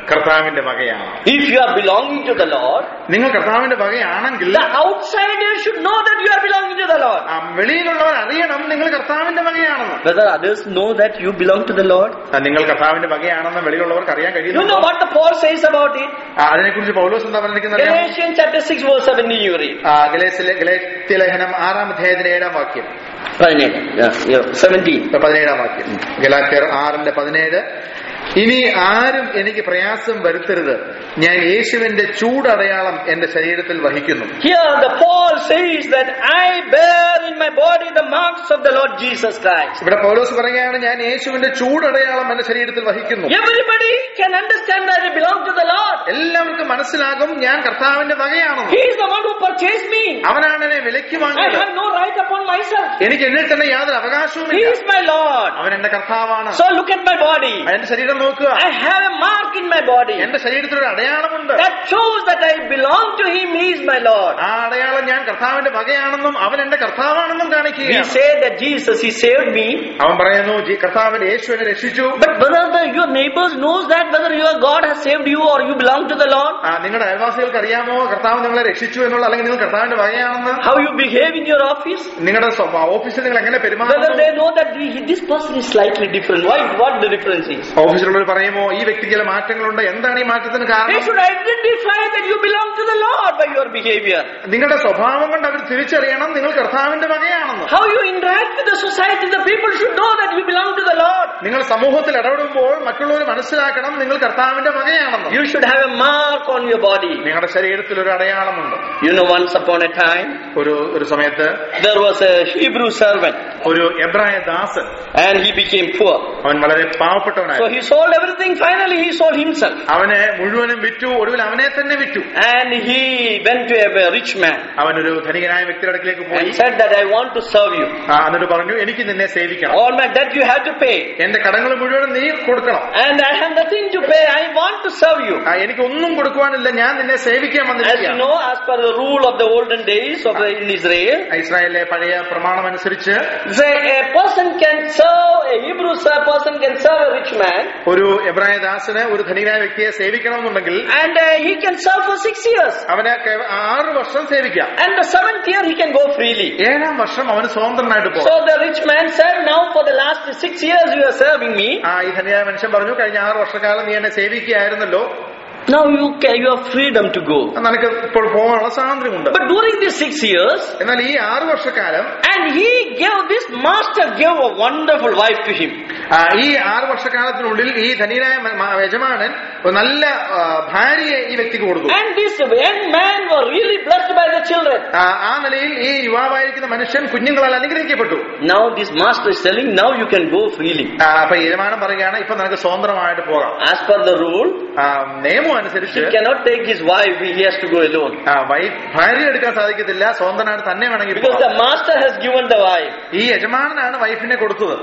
കർത്താവിന്റെ വകയാണ് If you are belonging to the Lord, നിങ്ങൾ കർത്താവിന്റെ വകയാണെങ്കിൽ the outsiders should know that you are belonging to the Lord. ആ, വെളിയിലുള്ളവർ അറിയണം നിങ്ങൾ കർത്താവിന്റെ വകയാണെന്ന് Whether others know that you belong to the Lord. ആ, നിങ്ങൾ കർത്താവിന്റെ വകയാണെന്ന് വെളിയിലുള്ളവർക്ക് അറിയാൻ You know കഴിയുന്നു what the Paul says about it? അതിനെക്കുറിച്ച് പൗലോസ് എന്താ പറഞ്ഞിരിക്കുന്നത് അറിയാമോ? Galatians chapter 6 verse 17 you read. ആ, ഗലേസിലെ ഗലേത്യ ലേഖനം ആറാം അധ്യായത്തിന്റെ ഏഴാം വാക്യം Pardon, yeah, yeah, 17. പതിനേഴാം വാക്യം ഗലാത്യർ ആറിന്റെ പതിനേഴ് ഇനി ആരും എനിക്ക് പ്രയാസം വരുത്തരുത് ഞാൻ യേശുവിന്റെ ചൂടടയാളം എന്റെ ശരീരത്തിൽ വഹിക്കുന്നു Here the Paul says that I bear in my body the marks of the Lord Jesus Christ. ഇവിടെ പൗലോസ് പറയുകയാണ് ഞാൻ യേശുവിന്റെ ചൂടടയാളം എന്റെ ശരീരത്തിൽ വഹിക്കുന്നു Everybody can understand that they belong to the Lord. എല്ലാവർക്കും മനസ്സിലാകും ഞാൻ കർത്താവിന്റെ വകയാണെന്ന് He is the one who purchased me. അവനാണ് എന്നെ വിലയ്ക്ക് I വാങ്ങിയത് have no right upon myself. എനിക്ക് എന്നിൽ തന്നെ യാതൊരു He അവകാശവുമില്ല is my Lord. അവൻ എന്റെ കർത്താവാണ് So look at my body. എന്റെ ശരീരം നോക്കുക I have a mark in my body എന്റെ ശരീരത്തിൽ ഒരു അടയാളമുണ്ട് that shows that I belong to Him. He is my Lord. ആ അടയാളം ഞാൻ കർത്താവിന്റെ വകയാണെന്നും അവൻ എന്റെ കർത്താവാണെന്നും We കാണിക്കുകയാണ് say that Jesus, He saved me. അവൻ പറയുന്നു "ജി- കർത്താവിന്റെ യേശു എന്നെ രക്ഷിച്ചു But whether the, your neighbors knows that whether your God has saved you or you belong to the Lord, ആ, നിങ്ങളുടെ അയൽവാസികൾക്ക് അറിയാമോ കർത്താവ് നിങ്ങളെ രക്ഷിച്ചു എന്നുള്ള അല്ലെങ്കിൽ നിങ്ങൾ കർത്താവിന്റെ വകയാണെന്ന് how you behave in your office, നിങ്ങളുടെ സ്വ- ഓഫീസിൽ നിങ്ങൾ എങ്ങനെ whether പെരുമാറുന്നു they know that the- this person is slightly different. Why? What the difference is? ഓഫീസിലുള്ളവർ പറയുമോ ഈ വ്യക്തിക്ക് ചില മാറ്റങ്ങളുണ്ട് എന്താണ് ഈ മാറ്റത്തിന് They കാരണം should identify that you belong to the Lord by your behavior. നിങ്ങളുടെ സ്വഭാവം കൊണ്ട് അവർ തിരിച്ചറിയണം നിങ്ങൾ കർത്താവിന്റെ വകയാണെന്ന് How you interact with the society, the people should know that you belong to the Lord. നിങ്ങൾ സമൂഹത്തിൽ ഇടപെടുമ്പോൾ മറ്റുള്ളവർ മനസ്സിലാക്കണം നിങ്ങൾ കർത്താവിന്റെ വകയാണെന്ന് You should have a mark on your body. നിങ്ങളുടെ ശരീരത്തിൽ ഒരു അടയാളമുണ്ട് You know, once upon a time, ഒരു ഒരു സമയത്ത് there was a Hebrew servant ഒരു എബ്രായ ദാസൻ and he became poor. അവൻ വളരെ So പാവപ്പെട്ടവനായിരുന്നു he sold everything, finally he sold himself. അവനെ മുഴുവനും വിറ്റു ഒടുവിൽ അവനെ തന്നെ വിറ്റു And he went to a rich man അവൻ ഒരു ധനികനായ വ്യക്തിയുടെ അടുക്കിലേക്ക് പോയി and said that I want to serve you. ആ, എന്നിട്ട് പറഞ്ഞു എനിക്ക് നിന്നെ സേവിക്കണം All my debt you have to pay. എന്റെ കടങ്ങൾ മുഴുവനും നീ കൊടുക്കണം And I have nothing to pay. I want to serve you. ആ, എനിക്കൊന്നും കൊടുക്കുവാനില്ല ഞാൻ നിന്നെ സേവിക്കാൻ As you വന്നിരിക്കുകയാണ് know, as per the rule of the olden days of the, in Israel, ഇസ്രായേലിലെ പഴയ പ്രമാണം അനുസരിച്ച് say a person can serve, a Hebrew ser- person can serve a rich man ഒരു എബ്രായ ദാസന് ഒരു ധനികനായ വ്യക്തിയെ സേവിക്കണമെന്നുണ്ടെങ്കിൽ and uh, he can serve for six years. അവന് കേ- ആറ് വർഷം സേവിക്കാം And the seventh year he can go freely. ഏഴാം വർഷം അവന് സ്വതന്ത്രനായിട്ട് So പോകും the rich man said, now for the last six years you are serving me. ആ ഈ ധനികനായ മനുഷ്യൻ പറഞ്ഞു കഴിഞ്ഞ ആറ് വർഷക്കാലം നീ എന്നെ സേവിക്കുകയായിരുന്നല്ലോ Now you can, you have freedom to go. നിനക്ക് ഇപ്പോൾ പോകാനുള്ള സ്വാതന്ത്ര്യമുണ്ട് But during these six years, എന്നാൽ ഈ ആറ് വർഷക്കാലം and he gave, this master gave a wonderful wife to him. ആ, ഈ ആറ് വർഷക്കാലത്തിനുള്ളിൽ ഈ ധനികനായ മ- മ- യജമാനൻ ഒരു നല്ല ആ, ഭാര്യയെ ഈ വ്യക്തിക്ക് കൊടുത്തു And this young man was really blessed by the children. ആ, ആ നിലയിൽ ഈ യുവാവായിരിക്കുന്ന മനുഷ്യൻ കുഞ്ഞുങ്ങളാൽ അനുഗ്രഹിക്കപ്പെട്ടു Now this master is telling, now you can go freely. ആ, അപ്പൊ യജമാനൻ പറയുകയാണ് ഇപ്പൊ നിനക്ക് സ്വതന്ത്രമായിട്ട് പോകാം As per the rule, ആ, നിയമം അനുസരിച്ച് he cannot take his wife, he has to go alone. ആ, വൈഫ് ഭാര്യ എടുക്കാൻ സാധിക്കത്തില്ല സ്വതന്ത്രനായിട്ട് തന്നെ വേണമെങ്കിൽ Because പോകാം. the master has given the wife. ഈ യജമാനനാണ് വൈഫിനെ കൊടുത്തത്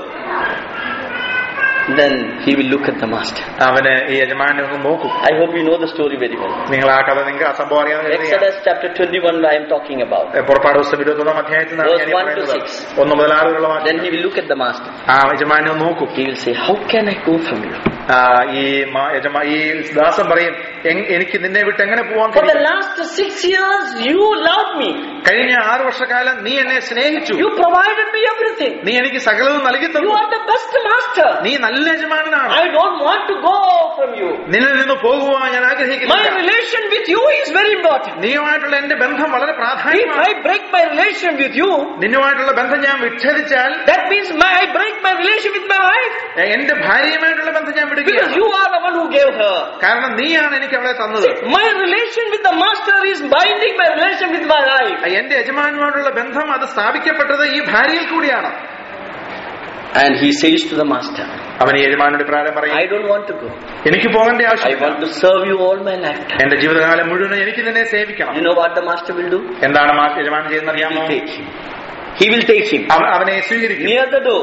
Then he will look at the master. അവന് ഈ യജമാനെ ഒന്ന് നോക്കും I hope you know the story very well. നിങ്ങൾ ആ കഥ നിങ്ങൾക്ക് ആ സംഭവം അറിയാവുന്ന കരുതുകയാണ്. Exodus chapter 21 I am talking about. ഏ, പുറപ്പാട് ദിവസം ഇരുപത്തൊന്നാം അധ്യായത്തിൽ നിന്നാണ് Verse ഞാൻ ഈ one to പറയുന്നത് six. ഒന്ന് മുതൽ ആറ് വരെയുള്ള വാക്യം Then he will look at the master. ആ യജമാനെ ഒന്ന് നോക്കും He will say, how can I go from you? ആ, ഈ മാ- യജമാ ഈ ദാസൻ പറയും "എങ്- എനിക്ക് നിന്നെ വിട്ട് എങ്ങനെ പോവാൻ For the കഴിയും? last six years you loved me. കഴിഞ്ഞ ആറ് വർഷക്കാലം നീ എന്നെ സ്നേഹിച്ചു You provided me everything. നീ എനിക്ക് സകലവും നൽകി You തന്നു are the best master. നീ നല്ല യജമാനനാണ് I don't want to go from you. നിന്നിൽ നിന്ന് പോകുവാൻ ഞാൻ My ആഗ്രഹിക്കുന്നില്ല relation with you is very important. നീയുമായിട്ടുള്ള എന്റെ ബന്ധം വളരെ If പ്രാധാന്യമാണ് I break my relation with you, നിന്നുമായിട്ടുള്ള ബന്ധം ഞാൻ വിച്ഛേദിച്ചാൽ that means my, I break my relation with my wife. എ- എന്റെ ഭാര്യയുമായിട്ടുള്ള ബന്ധം ഞാൻ Because വിടുകയാണ് you are the one who gave her. കാരണം നീയാണ് എനിക്ക് അവളെ തന്നത് My relation with the master is binding my relation with my wife. എന്റെ യജമാനുമായിട്ടുള്ള ബന്ധം അത് സ്ഥാപിക്കപ്പെട്ടത് ഈ ഭാര്യയിൽ കൂടിയാണ് And he says to the master, അവൻ ഈ യജമാനോട് പ്രാരം പറയും I don't want to go. എനിക്ക് പോകേണ്ട I ആവശ്യമില്ല want to serve you all my lifetime. എന്റെ ജീവിതകാലം മുഴുവൻ എനിക്ക് നിന്നെ സേവിക്കണം You know what the master will do? എന്താണ് മാ- യജമാനൻ ചെയ്യുന്നത് He അറിയാമോ will take him. He will take him. അവ- അവനെ സ്വീകരിക്കും Near the door,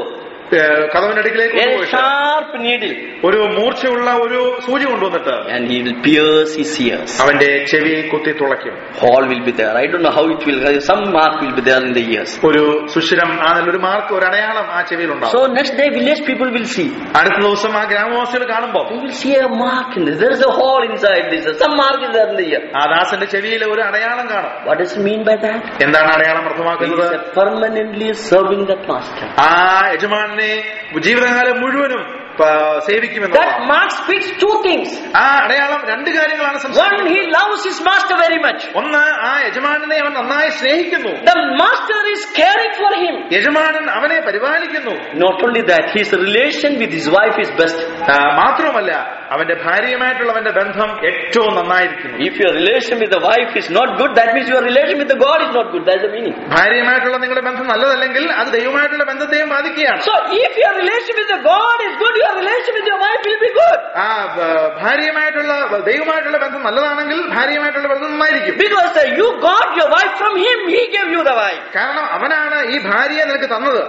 uh, കഥവിനടുക്കിലേക്ക് a കൊണ്ടുപോയിട്ട് sharp needle, ഒരു മൂർച്ചയുള്ള ഒരു സൂചി കൊണ്ടുവന്നിട്ട് and he will pierce his ears. അവന്റെ ചെവി കുത്തി തുളയ്ക്കും Hole will be there. I don't know how it will. Some mark will be there in the ears. ഒരു സുഷിരം ആ ഒരു മാർക്ക് ഒരു അടയാളം ആ ചെവിയിൽ ഉണ്ടാവും So next day, village people will see. അടുത്ത ദിവസം ആ ഗ്രാമവാസികൾ കാണുമ്പോൾ They will see a mark in this. There is a hole inside this. Some mark is there in the ear. ആ ദാസന്റെ ചെവിയിൽ ഒരു അടയാളം കാണും What does it mean by that? എന്താണ് അടയാളം He അർത്ഥമാക്കുന്നത് is permanently serving that master. ആ യജമാനെ ജീവിതകാലം മുഴുവനും പ- സേവിക്കുമെന്ന് That mark speaks two things. ആ അടയാളം രണ്ട് കാര്യങ്ങളാണ് One, സംസാരിക്കുന്നത് he loves his master very much. ഒന്ന് ആ യജമാനെ അവൻ നന്നായി സ്നേഹിക്കുന്നു The master is caring for him. യജമാനൻ അവനെ പരിപാലിക്കുന്നു Not only that, his relation with his wife is best. ആ, മാത്രവുമല്ല അവന്റെ ഭാര്യയുമായിട്ടുള്ള അവന്റെ ബന്ധം ഏറ്റവും നന്നായിരിക്കുന്നു If your relation with the wife is not good, that means your relation with the God is not good. That's the meaning. ഭാര്യയുമായിട്ടുള്ള നിങ്ങളുടെ ബന്ധം നല്ലതല്ലെങ്കിൽ അത് ദൈവമായിട്ടുള്ള ബന്ധത്തെയും ബാധിക്കുകയാണ് So if your relation with the God is good, your relation with your wife will be good. ആ ബ- ഭാര്യയുമായിട്ടുള്ള ദൈവമായിട്ടുള്ള ബന്ധം നല്ലതാണെങ്കിൽ ഭാര്യയുമായിട്ടുള്ള ബന്ധം നന്നായിരിക്കും Because uh, you got your wife from him, he gave you the wife. കാരണം അവനാണ് ഈ ഭാര്യയെ നിനക്ക് തന്നത്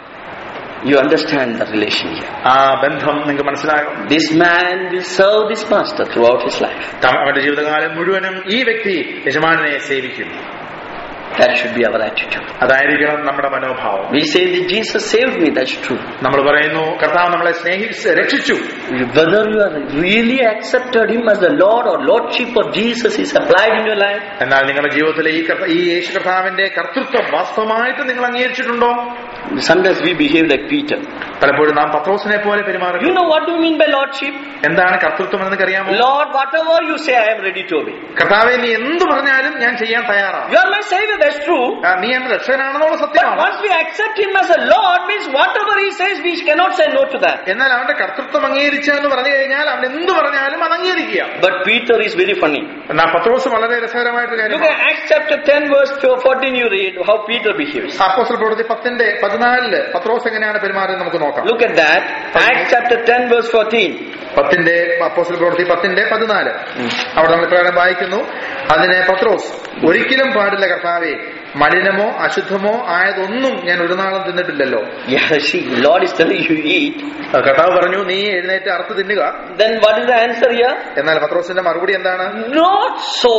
You understand the relation here. ആ ബന്ധം നിങ്ങൾക്ക് മനസ്സിലാകും This man will serve this master throughout his life. ത- അവന്റെ ജീവിതകാലം മുഴുവനും ഈ വ്യക്തി യജമാനെ സേവിക്കും That should be our attitude. അതായിരിക്കണം നമ്മുടെ മനോഭാവം We say that Jesus saved me, that's true. നമ്മൾ പറയുന്നു കർത്താവ് നമ്മളെ സ്നേഹി രക്ഷിച്ചു Whether you are really accepted him as the Lord or Lordship of Jesus is applied in your life, എന്നാൽ നിങ്ങളുടെ ജീവിതത്തിലെ ഈ കർത്ത- ഈ യേശു കർത്താവിന്റെ കർത്തൃത്വം വാസ്തവമായിട്ട് നിങ്ങൾ അംഗീകരിച്ചിട്ടുണ്ടോ sometimes we behave like Peter. പലപ്പോഴും നാം പത്രോസിനെ പോലെ You പെരുമാറും know what do you mean by Lordship? എന്താണ് കർത്തൃത്വം എന്ന് അറിയാമോ Lord, whatever you say, I am ready to obey. കർത്താവെ നീ എന്ത് പറഞ്ഞാലും ഞാൻ ചെയ്യാൻ തയ്യാറാണ് You are my Savior, that's true. ആ, നീ എന്റെ രക്ഷകനാണെന്നുള്ള But സത്യമാണ് once we accept him as a Lord, means whatever he says, we cannot say no to that. എന്നാൽ അവന്റെ കർത്തൃത്വം അംഗീകരിച്ച എന്ന് പറഞ്ഞു കഴിഞ്ഞാൽ അവൻ എന്ത് പറഞ്ഞാലും അത് അംഗീകരിക്കുക But Peter is very funny. എന്നാൽ പത്രോസ് വളരെ രസകരമായിട്ട് Look കാര്യമാണ് at Acts chapter 10, verse 14, you read how Peter behaves. Apostle പ്രവൃത്തി പത്തിന്റെ പതിനാലില് പത്രോസ് എങ്ങനെയാണ് പെരുമാറുന്നത് നമുക്ക് നോക്കാം Look at that. Acts chapter 10, verse 14. പത്തിന്റെ അപ്പോസ്റ്റൽ പ്രവൃത്തി പത്തിന്റെ പതിനാല് അവിടെ നമ്മൾ ഇപ്രകാരം വായിക്കുന്നു അതിനെ പത്രോസ് ഒരിക്കലും പാടില്ല കർത്താവെ മലിനമോ അശുദ്ധമോ ആയതൊന്നും ഞാൻ ഒരു നാളും തിന്നിട്ടില്ലല്ലോ Yeah, see, Lord is telling you eat. കർത്താവ് പറഞ്ഞു നീ എഴുന്നേറ്റ് അറുത്ത് തിന്നുക Then what is the answer here? എന്നാൽ പത്രോസിന്റെ മറുപടി എന്താണ് Not so.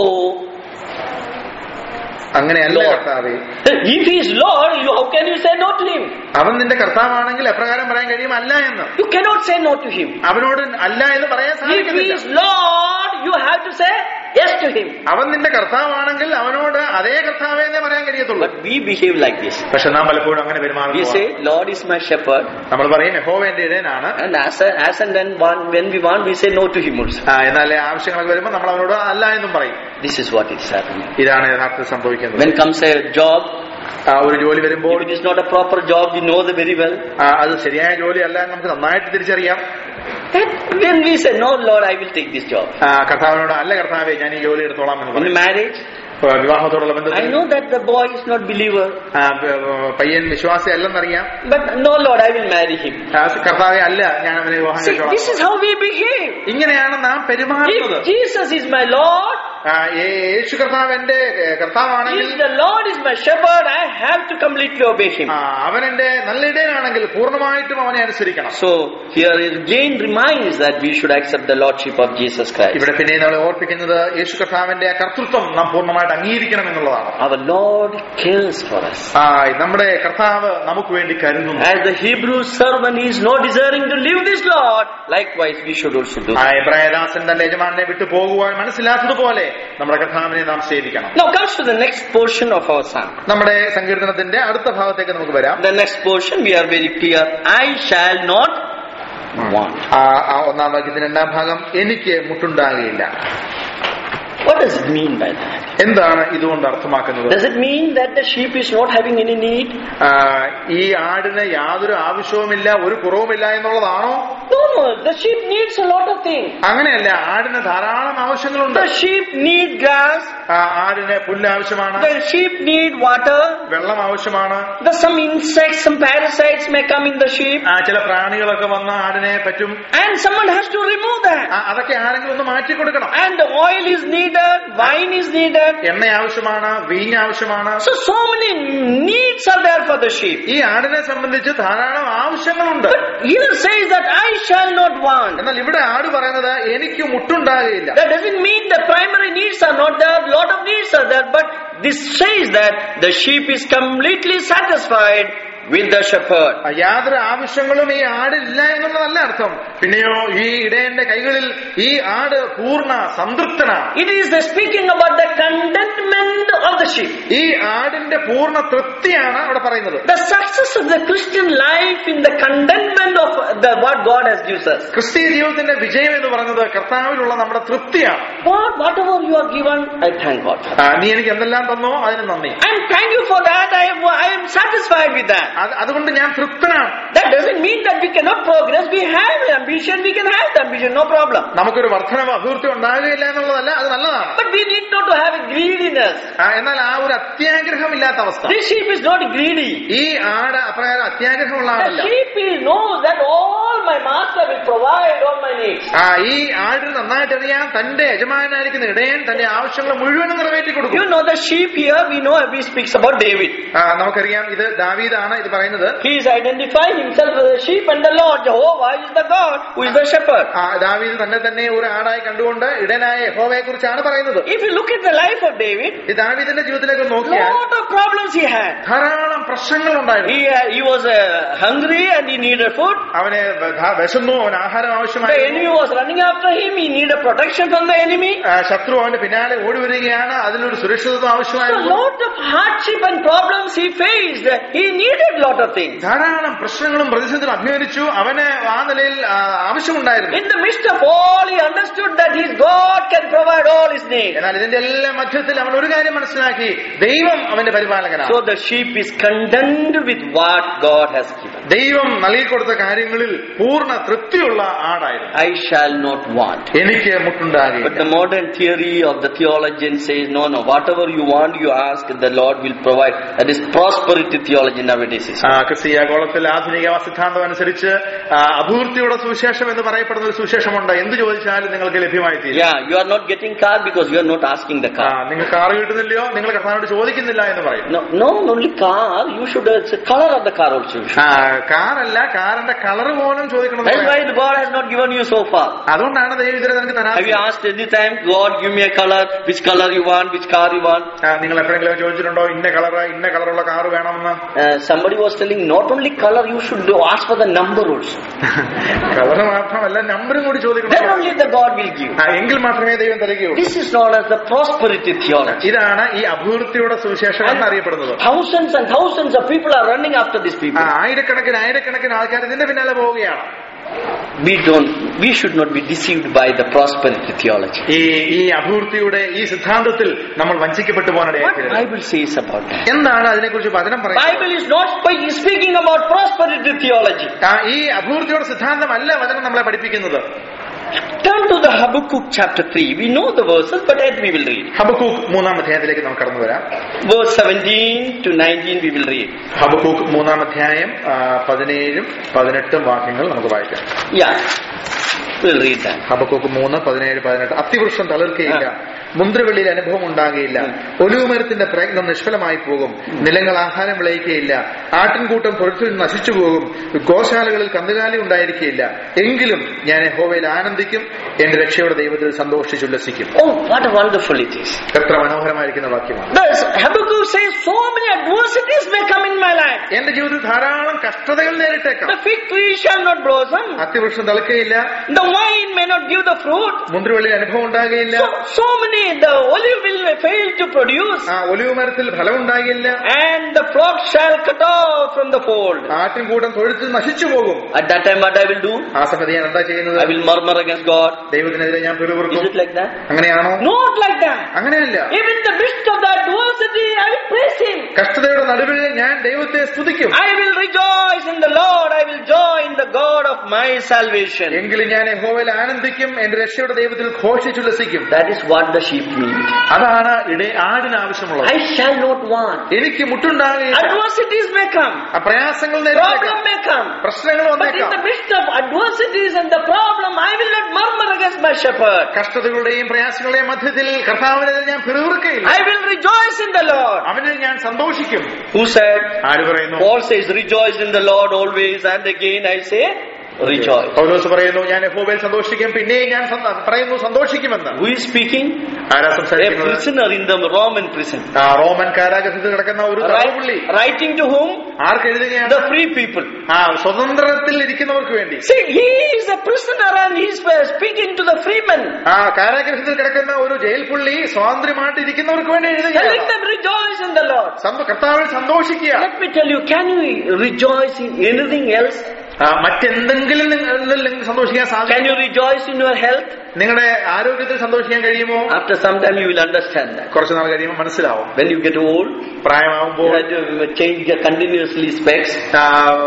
അങ്ങനെയല്ല Lord. കർത്താവെ If he is Lord, you, how can you say no to him? അവൻ നിന്റെ കർത്താവാണെങ്കിൽ എപ്രകാരം പറയാൻ കഴിയും അല്ല എന്ന് You cannot say no to him. അവനോട് അല്ല എന്ന് പറയാൻ If he സാധിക്കുന്നില്ല is Lord, you have to say yes to him. അവൻ നിന്റെ കർത്താവാണെങ്കിൽ അവനോട് അതേ കർത്താവേ എന്നേ പറയാൻ കഴിയത്തുള്ളൂ But we behave like this. പക്ഷെ നാം പലപ്പോഴും അങ്ങനെ We പെരുമാറുന്നു say, Lord is my shepherd. നമ്മൾ പറയും യഹോവ എന്റെ ഇടയനാണ് And as, a, as and when, one, when we want, we say no to him also. ആ, എന്നാൽ ആവശ്യങ്ങളൊക്കെ വരുമ്പോൾ നമ്മൾ അവനോട് അല്ല എന്നും പറയും This is what is happening. ഇതാണ് യഥാർത്ഥത്തിൽ സംഭവിക്കുന്നത് When comes a job, ആ, ഒരു ജോലി വരുമ്പോൾ if it is not a proper job, we know the very well. ആ, അത് ശരിയായ ജോലി അല്ല എന്ന് നമുക്ക് നന്നായിട്ട് തിരിച്ചറിയാം Then when we say, no, Lord, I will take this job. ആ, കർത്താവിനോട് അല്ല കർത്താവേ ഞാൻ ഈ ജോലി എടുത്തോളാം എന്ന് In പറയും marriage, ആ, വിവാഹത്തോടുള്ള I ബന്ധത്തിൽ know that the boy is not believer. ആ, പ- പയ്യൻ വിശ്വാസി അല്ലെന്നറിയാം But no, Lord, I will marry him. ആ, കർത്താവെ അല്ല ഞാൻ അവനെ വിവാഹം See, this is കഴിച്ചോളാം how we behave. ഇങ്ങനെയാണ് നാം പെരുമാറുന്നത് If Jesus is my Lord, ആ, യേ- യേശു കർത്താവ് എന്റെ ഏ, കർത്താവാണെങ്കിൽ if the Lord is my shepherd, I have to completely obey him. ആ, അവൻ എന്റെ നല്ല ഇടയനാണെങ്കിൽ പൂർണ്ണമായിട്ടും അവനെ അനുസരിക്കണം So here it again reminds that we should accept the Lordship of Jesus Christ. ഇവിടെ പിന്നെ നമ്മളെ ഓർപ്പിക്കുന്നത് യേശു കർത്താവിന്റെ ആ കർത്തൃത്വം നാം പൂർണ്ണമായിട്ട് അംഗീകരിക്കണം എന്നുള്ളതാണ് Our Lord cares for us. ആ നമ്മുടെ കർത്താവ് നമുക്ക് വേണ്ടി കരുതുന്നു As the Hebrew servant is not desiring to leave this Lord, likewise we should also do. ആ എബ്രായദാസൻ തന്റെ യജമാനെ വിട്ടു പോകുവാൻ മനസ്സിലാത്തതുപോലെ നമ്മുടെ കർത്താവിനെ നാം സേവിക്കണം Now comes to the next portion of our psalm. നമ്മുടെ സങ്കീർത്തനത്തിന്റെ അടുത്ത ഭാഗത്തേക്ക് നമുക്ക് വരാം The next portion we are very clear. I shall not want. ആ ആ ഒന്നാം വാക്യത്തിന്റെ രണ്ടാം ഭാഗം എനിക്ക് മുട്ടുണ്ടാകുകയില്ല What does it mean by that? എന്താണ് ഇതുകൊണ്ട് അർത്ഥമാക്കുന്നത് Does it mean that the sheep is not having any need? ആ, ഈ ആടിന് യാതൊരു ആവശ്യവുമില്ല ഒരു കുറവുമില്ല എന്നുള്ളതാണോ No, no. The sheep needs a lot of things. അങ്ങനെയല്ല ആടിന് ധാരാളം ആവശ്യങ്ങളുണ്ട് The sheep need grass. ആ, ആടിന് പുല്ല് ആവശ്യമാണ് The sheep need water. വെള്ളം ആവശ്യമാണ് The some insects, some parasites may come in the sheep, ആ, ചില പ്രാണികളൊക്കെ വന്ന് ആടിനെ പറ്റും and someone has to remove that. ആ, അതൊക്കെ ആരെങ്കിലും ഒന്ന് മാറ്റി കൊടുക്കണം And the oil is needed needed, wine is needed. എണ്ണ ആവശ്യമാണ് വീഞ്ഞ് ആവശ്യമാണ് So, so many needs are there for the sheep. ഈ ആടിനെ സംബന്ധിച്ച് ധാരാളം ആവശ്യങ്ങളുണ്ട് Here says that I shall not want. എന്നാൽ ഇവിടെ ആട് പറയുന്നത് എനിക്ക് മുട്ടുണ്ടാകുകയില്ല That doesn't mean the primary needs are not there, lot of needs are there, but this says that the sheep is completely satisfied with the shepherd. ആ, യാതൊരു ആവശ്യങ്ങളും ഈ ആടില്ല എന്നുള്ളതല്ല അർത്ഥം പിന്നെയോ ഈ ഇടയന്റെ കൈകളിൽ ഈ ആട് പൂർണ്ണ സംതൃപ്തനാണ് It is the speaking about the contentment of the sheep. ഈ ആടിന്റെ പൂർണ്ണ തൃപ്തിയാണ് അവിടെ പറയുന്നത് The success of the Christian life in the contentment of the what God has given us. ക്രിസ്തീയ ജീവിതത്തിന്റെ വിജയം എന്ന് പറയുന്നത് കർത്താവിലുള്ള നമ്മുടെ തൃപ്തിയാണ് God, whatever you are given, I thank God. ആ, നീ എനിക്ക് എന്തെല്ലാം തന്നോ അതിന് നന്ദി And thank you for that. I am, I am satisfied with that. അത് അതുകൊണ്ട് ഞാൻ തൃപ്തനാണ് That doesn't mean that we cannot progress. We have ambition, we can have the ambition, no problem. നമുക്കൊരു വർധനവ് അഭിവൃദ്ധി ഉണ്ടാകുകയില്ല എന്നുള്ളതല്ല അത് നല്ലതാണ് But we need not to have a greediness. ആ, എന്നാൽ ആ ഒരു അത്യാഗ്രഹമില്ലാത്ത അവസ്ഥ This sheep is not greedy. ഈ ആട് അപ്രകാരം അത്യാഗ്രഹമുള്ള The ആടല്ല sheep is knows that all my master will provide all my needs. ആ ഈ ആടിന് നന്നായിട്ട് അറിയാം തന്റെ യജമാനായിരിക്കുന്ന ഇടയൻ തന്റെ ആവശ്യങ്ങൾ മുഴുവനും നിറവേറ്റി You കൊടുക്കും know the sheep here, we know he speaks about David. ആ, നമുക്കറിയാം ഇത് ദാവീദാണ് ഇത് പറയുന്നത് He is identifying himself as a sheep and the Lord Jehovah is the God who is the shepherd. ആ, ദാവീദ് തന്നെ തന്നെ ഒരു ആടായി കണ്ടുകൊണ്ട് ഇടനായ യഹോവയെ കുറിച്ചാണ് പറയുന്നത് If you look at the life of David, ഈ ദാവീദിന്റെ ജീവിതത്തിലേക്ക് നോക്കിയാൽ lot of problems he had. ധാരാളം പ്രശ്നങ്ങൾ ഉണ്ടായിരുന്നു He, uh, he was uh, hungry and he needed food. അവന് ധ- വിശന്നു അവന് ആഹാരം The ആവശ്യമായിരുന്നു enemy was running after him. He needed protection from the enemy. ആ, ശത്രു അവന്റെ പിന്നാലെ ഓടി വരികയാണ് അതിലൊരു സുരക്ഷിതത്വം So ആവശ്യമായിരുന്നു lot of hardship and problems he faced. He needed lot of things. ധാരാളം പ്രശ്നങ്ങളും പ്രതിസന്ധികളും അഭിമുഖിച്ചു അവന് ആ നിലയിൽ ആ, ആവശ്യമുണ്ടായിരുന്നു In the midst of all, he understood that his God can provide all his needs. എന്നാൽ ഇതിന്റെ എല്ലാ മധ്യത്തിൽ അവൻ ഒരു കാര്യം മനസ്സിലാക്കി ദൈവം അവന്റെ പരിപാലകനാണ് So the sheep is content with what God has given. ദൈവം നൽകിക്കൊടുത്ത കാര്യങ്ങളിൽ പൂർണ്ണ തൃപ്തിയുള്ള ആടായിരുന്നു I shall not want. എനിക്ക് But മുട്ടുണ്ടാകില്ല the modern theory of the theologian says, no, no, whatever you want, you ask, the Lord will provide. That is prosperity theology nowadays. is. ആ, ക്രിസ്തീയ ഗോളത്തിൽ ആധുനിക സിദ്ധാന്തം അനുസരിച്ച് ആ, അഭിവൃദ്ധിയുടെ സുവിശേഷം എന്ന് പറയപ്പെടുന്ന ഒരു സുവിശേഷമുണ്ട് എന്ത് ചോദിച്ചാലും നിങ്ങൾക്ക് ലഭ്യമായി തീരും Yeah, you are not getting car because you are not asking the ആ, car. നിങ്ങൾ കാർ കിട്ടുന്നില്ലയോ നിങ്ങൾ കർത്താവിനോട് ചോദിക്കുന്നില്ല എന്ന് പറയും No, no, only car. You should, uh, it's the color of the car also. you should. ആ, കാറല്ല കാറിന്റെ കളർ പോലും ചോദിക്കണം That's why the God has not given you so far. അതുകൊണ്ടാണ് ദൈവം ഇതിനെ നിനക്ക് തരാൻ Have you asked any time, God, give me a color, which color you want, which car you want? ആ, നിങ്ങൾ എപ്പോഴെങ്കിലും ചോദിച്ചിട്ടുണ്ടോ ഇന്ന കളർ ഇന്ന കളറുള്ള കാർ വേണമെന്ന് Uh, somebody was telling, not only color, you should do, ask for the number also. Colour മാത്രമല്ല നമ്പറും കൂടി Then ചോദിക്കണം only the God will give. ആ, എങ്കിൽ മാത്രമേ ദൈവം തരികയുള്ളൂ This is known as the prosperity theology. ഇതാണ് ഈ അഭിവൃദ്ധിയുടെ സുവിശേഷം എന്നറിയപ്പെടുന്നത് Thousands and thousands of people are running after these ആ, people. ആയിരക്കണക്കിന് ആയിരക്കണക്കിന് ആൾക്കാർ ഇതിന്റെ പിന്നാലെ പോവുകയാണ് We don't, we should not be deceived by the prosperity theology. ഈ ഈ അഭിവൃദ്ധിയുടെ ഈ സിദ്ധാന്തത്തിൽ നമ്മൾ വഞ്ചിക്കപ്പെട്ടു What പോകാനിടയാക്കരുത് Bible says about that? എന്താണ് അതിനെക്കുറിച്ച് വചനം പറയുന്നത് Bible is not spe- speaking about prosperity theology. ആ, ഈ അഭിവൃദ്ധിയുടെ സിദ്ധാന്തമല്ല വചനം നമ്മളെ പഠിപ്പിക്കുന്നത് Turn to the Habakkuk chapter 3. We know the verses, but yet we will read. Habakkuk മൂന്നാം അധ്യായത്തിലേക്ക് നമുക്ക് കടന്നു വരാം Verse 17 to 19 we will read. Habakkuk മൂന്നാം അധ്യായം ആ, പതിനേഴും പതിനെട്ടും വാക്യങ്ങൾ നമുക്ക് വായിക്കാം Yeah, we'll read that. Habakkuk മൂന്ന് പതിനേഴ് പതിനെട്ട് അത്തിവൃക്ഷം തളിർക്കയില്ല മുന്തിരിവള്ളിയിൽ അനുഭവം ഉണ്ടാകുകയില്ല ഒലിവുമരത്തിന്റെ പ്രയത്നം നിഷ്ഫലമായി പോകും നിലങ്ങൾ ആഹാരം വിളയിക്കുകയില്ല ആട്ടിൻകൂട്ടം തൊഴുത്തിൽ നശിച്ചു പോകും ഗോശാലകളിൽ കന്നുകാലി ഉണ്ടായിരിക്കുകയില്ല എങ്കിലും ഞാൻ യഹോവയിൽ ആനന്ദിക്കും എന്റെ രക്ഷയുടെ ദൈവത്തിൽ സന്തോഷിച്ചുല്ലസിക്കും Oh, what a wonderful it is. എത്ര മനോഹരമായിരിക്കുന്ന വാക്യമാണ് Thus, Habakkuk says, so many adversities may come in my life. എന്റെ ജീവിതത്തിൽ ധാരാളം കഷ്ടതകൾ നേരിട്ടേക്കാം The fig tree shall not blossom. അത്തിവൃക്ഷം തളിക്കയില്ല The vine may not give the fruit. മുന്തിരിവള്ളിയിൽ അനുഭവം ഉണ്ടാകുകയില്ല So, so many, the olive will fail to produce. ആ olive മരത്തിൽ ഫലം ഉണ്ടാകില്ല And the flock shall cut off from the fold. ആട്ടിൻകൂട്ടം തൊഴുത്തിൽ നശിച്ചു പോകും At that time, what I will do? ആ സമയത്ത് ഞാൻ എന്താ ചെയ്യുന്നത് I will murmur against God. ദൈവത്തിനെതിരെ ഞാൻ Is പിറുപിറുക്കും it like that? അങ്ങനെയാണോ Not like that. അങ്ങനെയല്ല Even in the midst of the adversity, adversity, I will praise Him. കഷ്ടതയുടെ നടുവിൽ ഞാൻ ദൈവത്തെ സ്തുതിക്കും I will rejoice in the Lord. I will joy in the God of my salvation. എങ്കിലും ഞാൻ യഹോവയിൽ ആനന്ദിക്കും എന്റെ രക്ഷയുടെ ദൈവത്തിൽ ഘോഷിച്ചുല്ലസിക്കും That is what the sheep need. അതാണ് ഇട ആടിന് ആവശ്യമുള്ളത് I shall not want. എനിക്ക് മുട്ടുണ്ടാകുകയില്ല Adversities may come, ആ പ്രയാസങ്ങൾ problem നേരിട്ടേക്കാം may come. പ്രശ്നങ്ങൾ But in വന്നേക്കാം the midst of adversities and the problem, I will not murmur against my shepherd. കഷ്ടതകളുടെയും പ്രയാസങ്ങളുടെയും മധ്യത്തിൽ കർത്താവിനെ ഞാൻ പിറുവിറുക്കയില്ല I will rejoice in the Lord. അവനിൽ ഞാൻ സന്തോഷിക്കും Who said? ആര് പറയുന്നു Paul says, rejoice in the Lord always. And again I say, rejoice. പൗലോസ് പറയുന്നു ഞാൻ യഹോവയിൽ സന്തോഷിക്കും പിന്നെയും ഞാൻ സന്ത- പറയുന്നു സന്തോഷിക്കുമെന്ന് Who is speaking? ആരാ A സംസാരിക്കുന്നത് prisoner in the Roman prison. ആ റോമൻ കാരാഗ്രഹത്തിൽ കിടക്കുന്ന ഒരു തടവുപുള്ളി Write- writing to whom? ആർക്ക് എഴുതുകയാണ് The free people. ആ സ്വതന്ത്രത്തിൽ ഇരിക്കുന്നവർക്ക് വേണ്ടി See, he is a prisoner and he is uh, speaking to the freemen. ആ കാരാഗ്രഹത്തിൽ കിടക്കുന്ന ഒരു ജയിൽ പുള്ളി സ്വാതന്ത്ര്യമായിട്ട് ഇരിക്കുന്നവർക്ക് വേണ്ടി Telling എഴുതുകയാണ് them rejoice in the Lord. സന്തോ- കർത്താവിൽ സന്തോഷിക്കുക Let me tell you, can you rejoice in anything else? ആ, മറ്റെന്തെങ്കിലും നിങ്ങൾ നിങ്ങൾക്ക് സന്തോഷിക്കാൻ Can സാധിക്കും you rejoice in your health? നിങ്ങളുടെ ആരോഗ്യത്തിൽ സന്തോഷിക്കാൻ കഴിയുമോ After some time you will understand that. കുറച്ചു നാൾ കഴിയുമ്പോൾ മനസ്സിലാവും When you get old, you പ്രായമാകുമ്പോൾ have to change your continuously specs. ആ,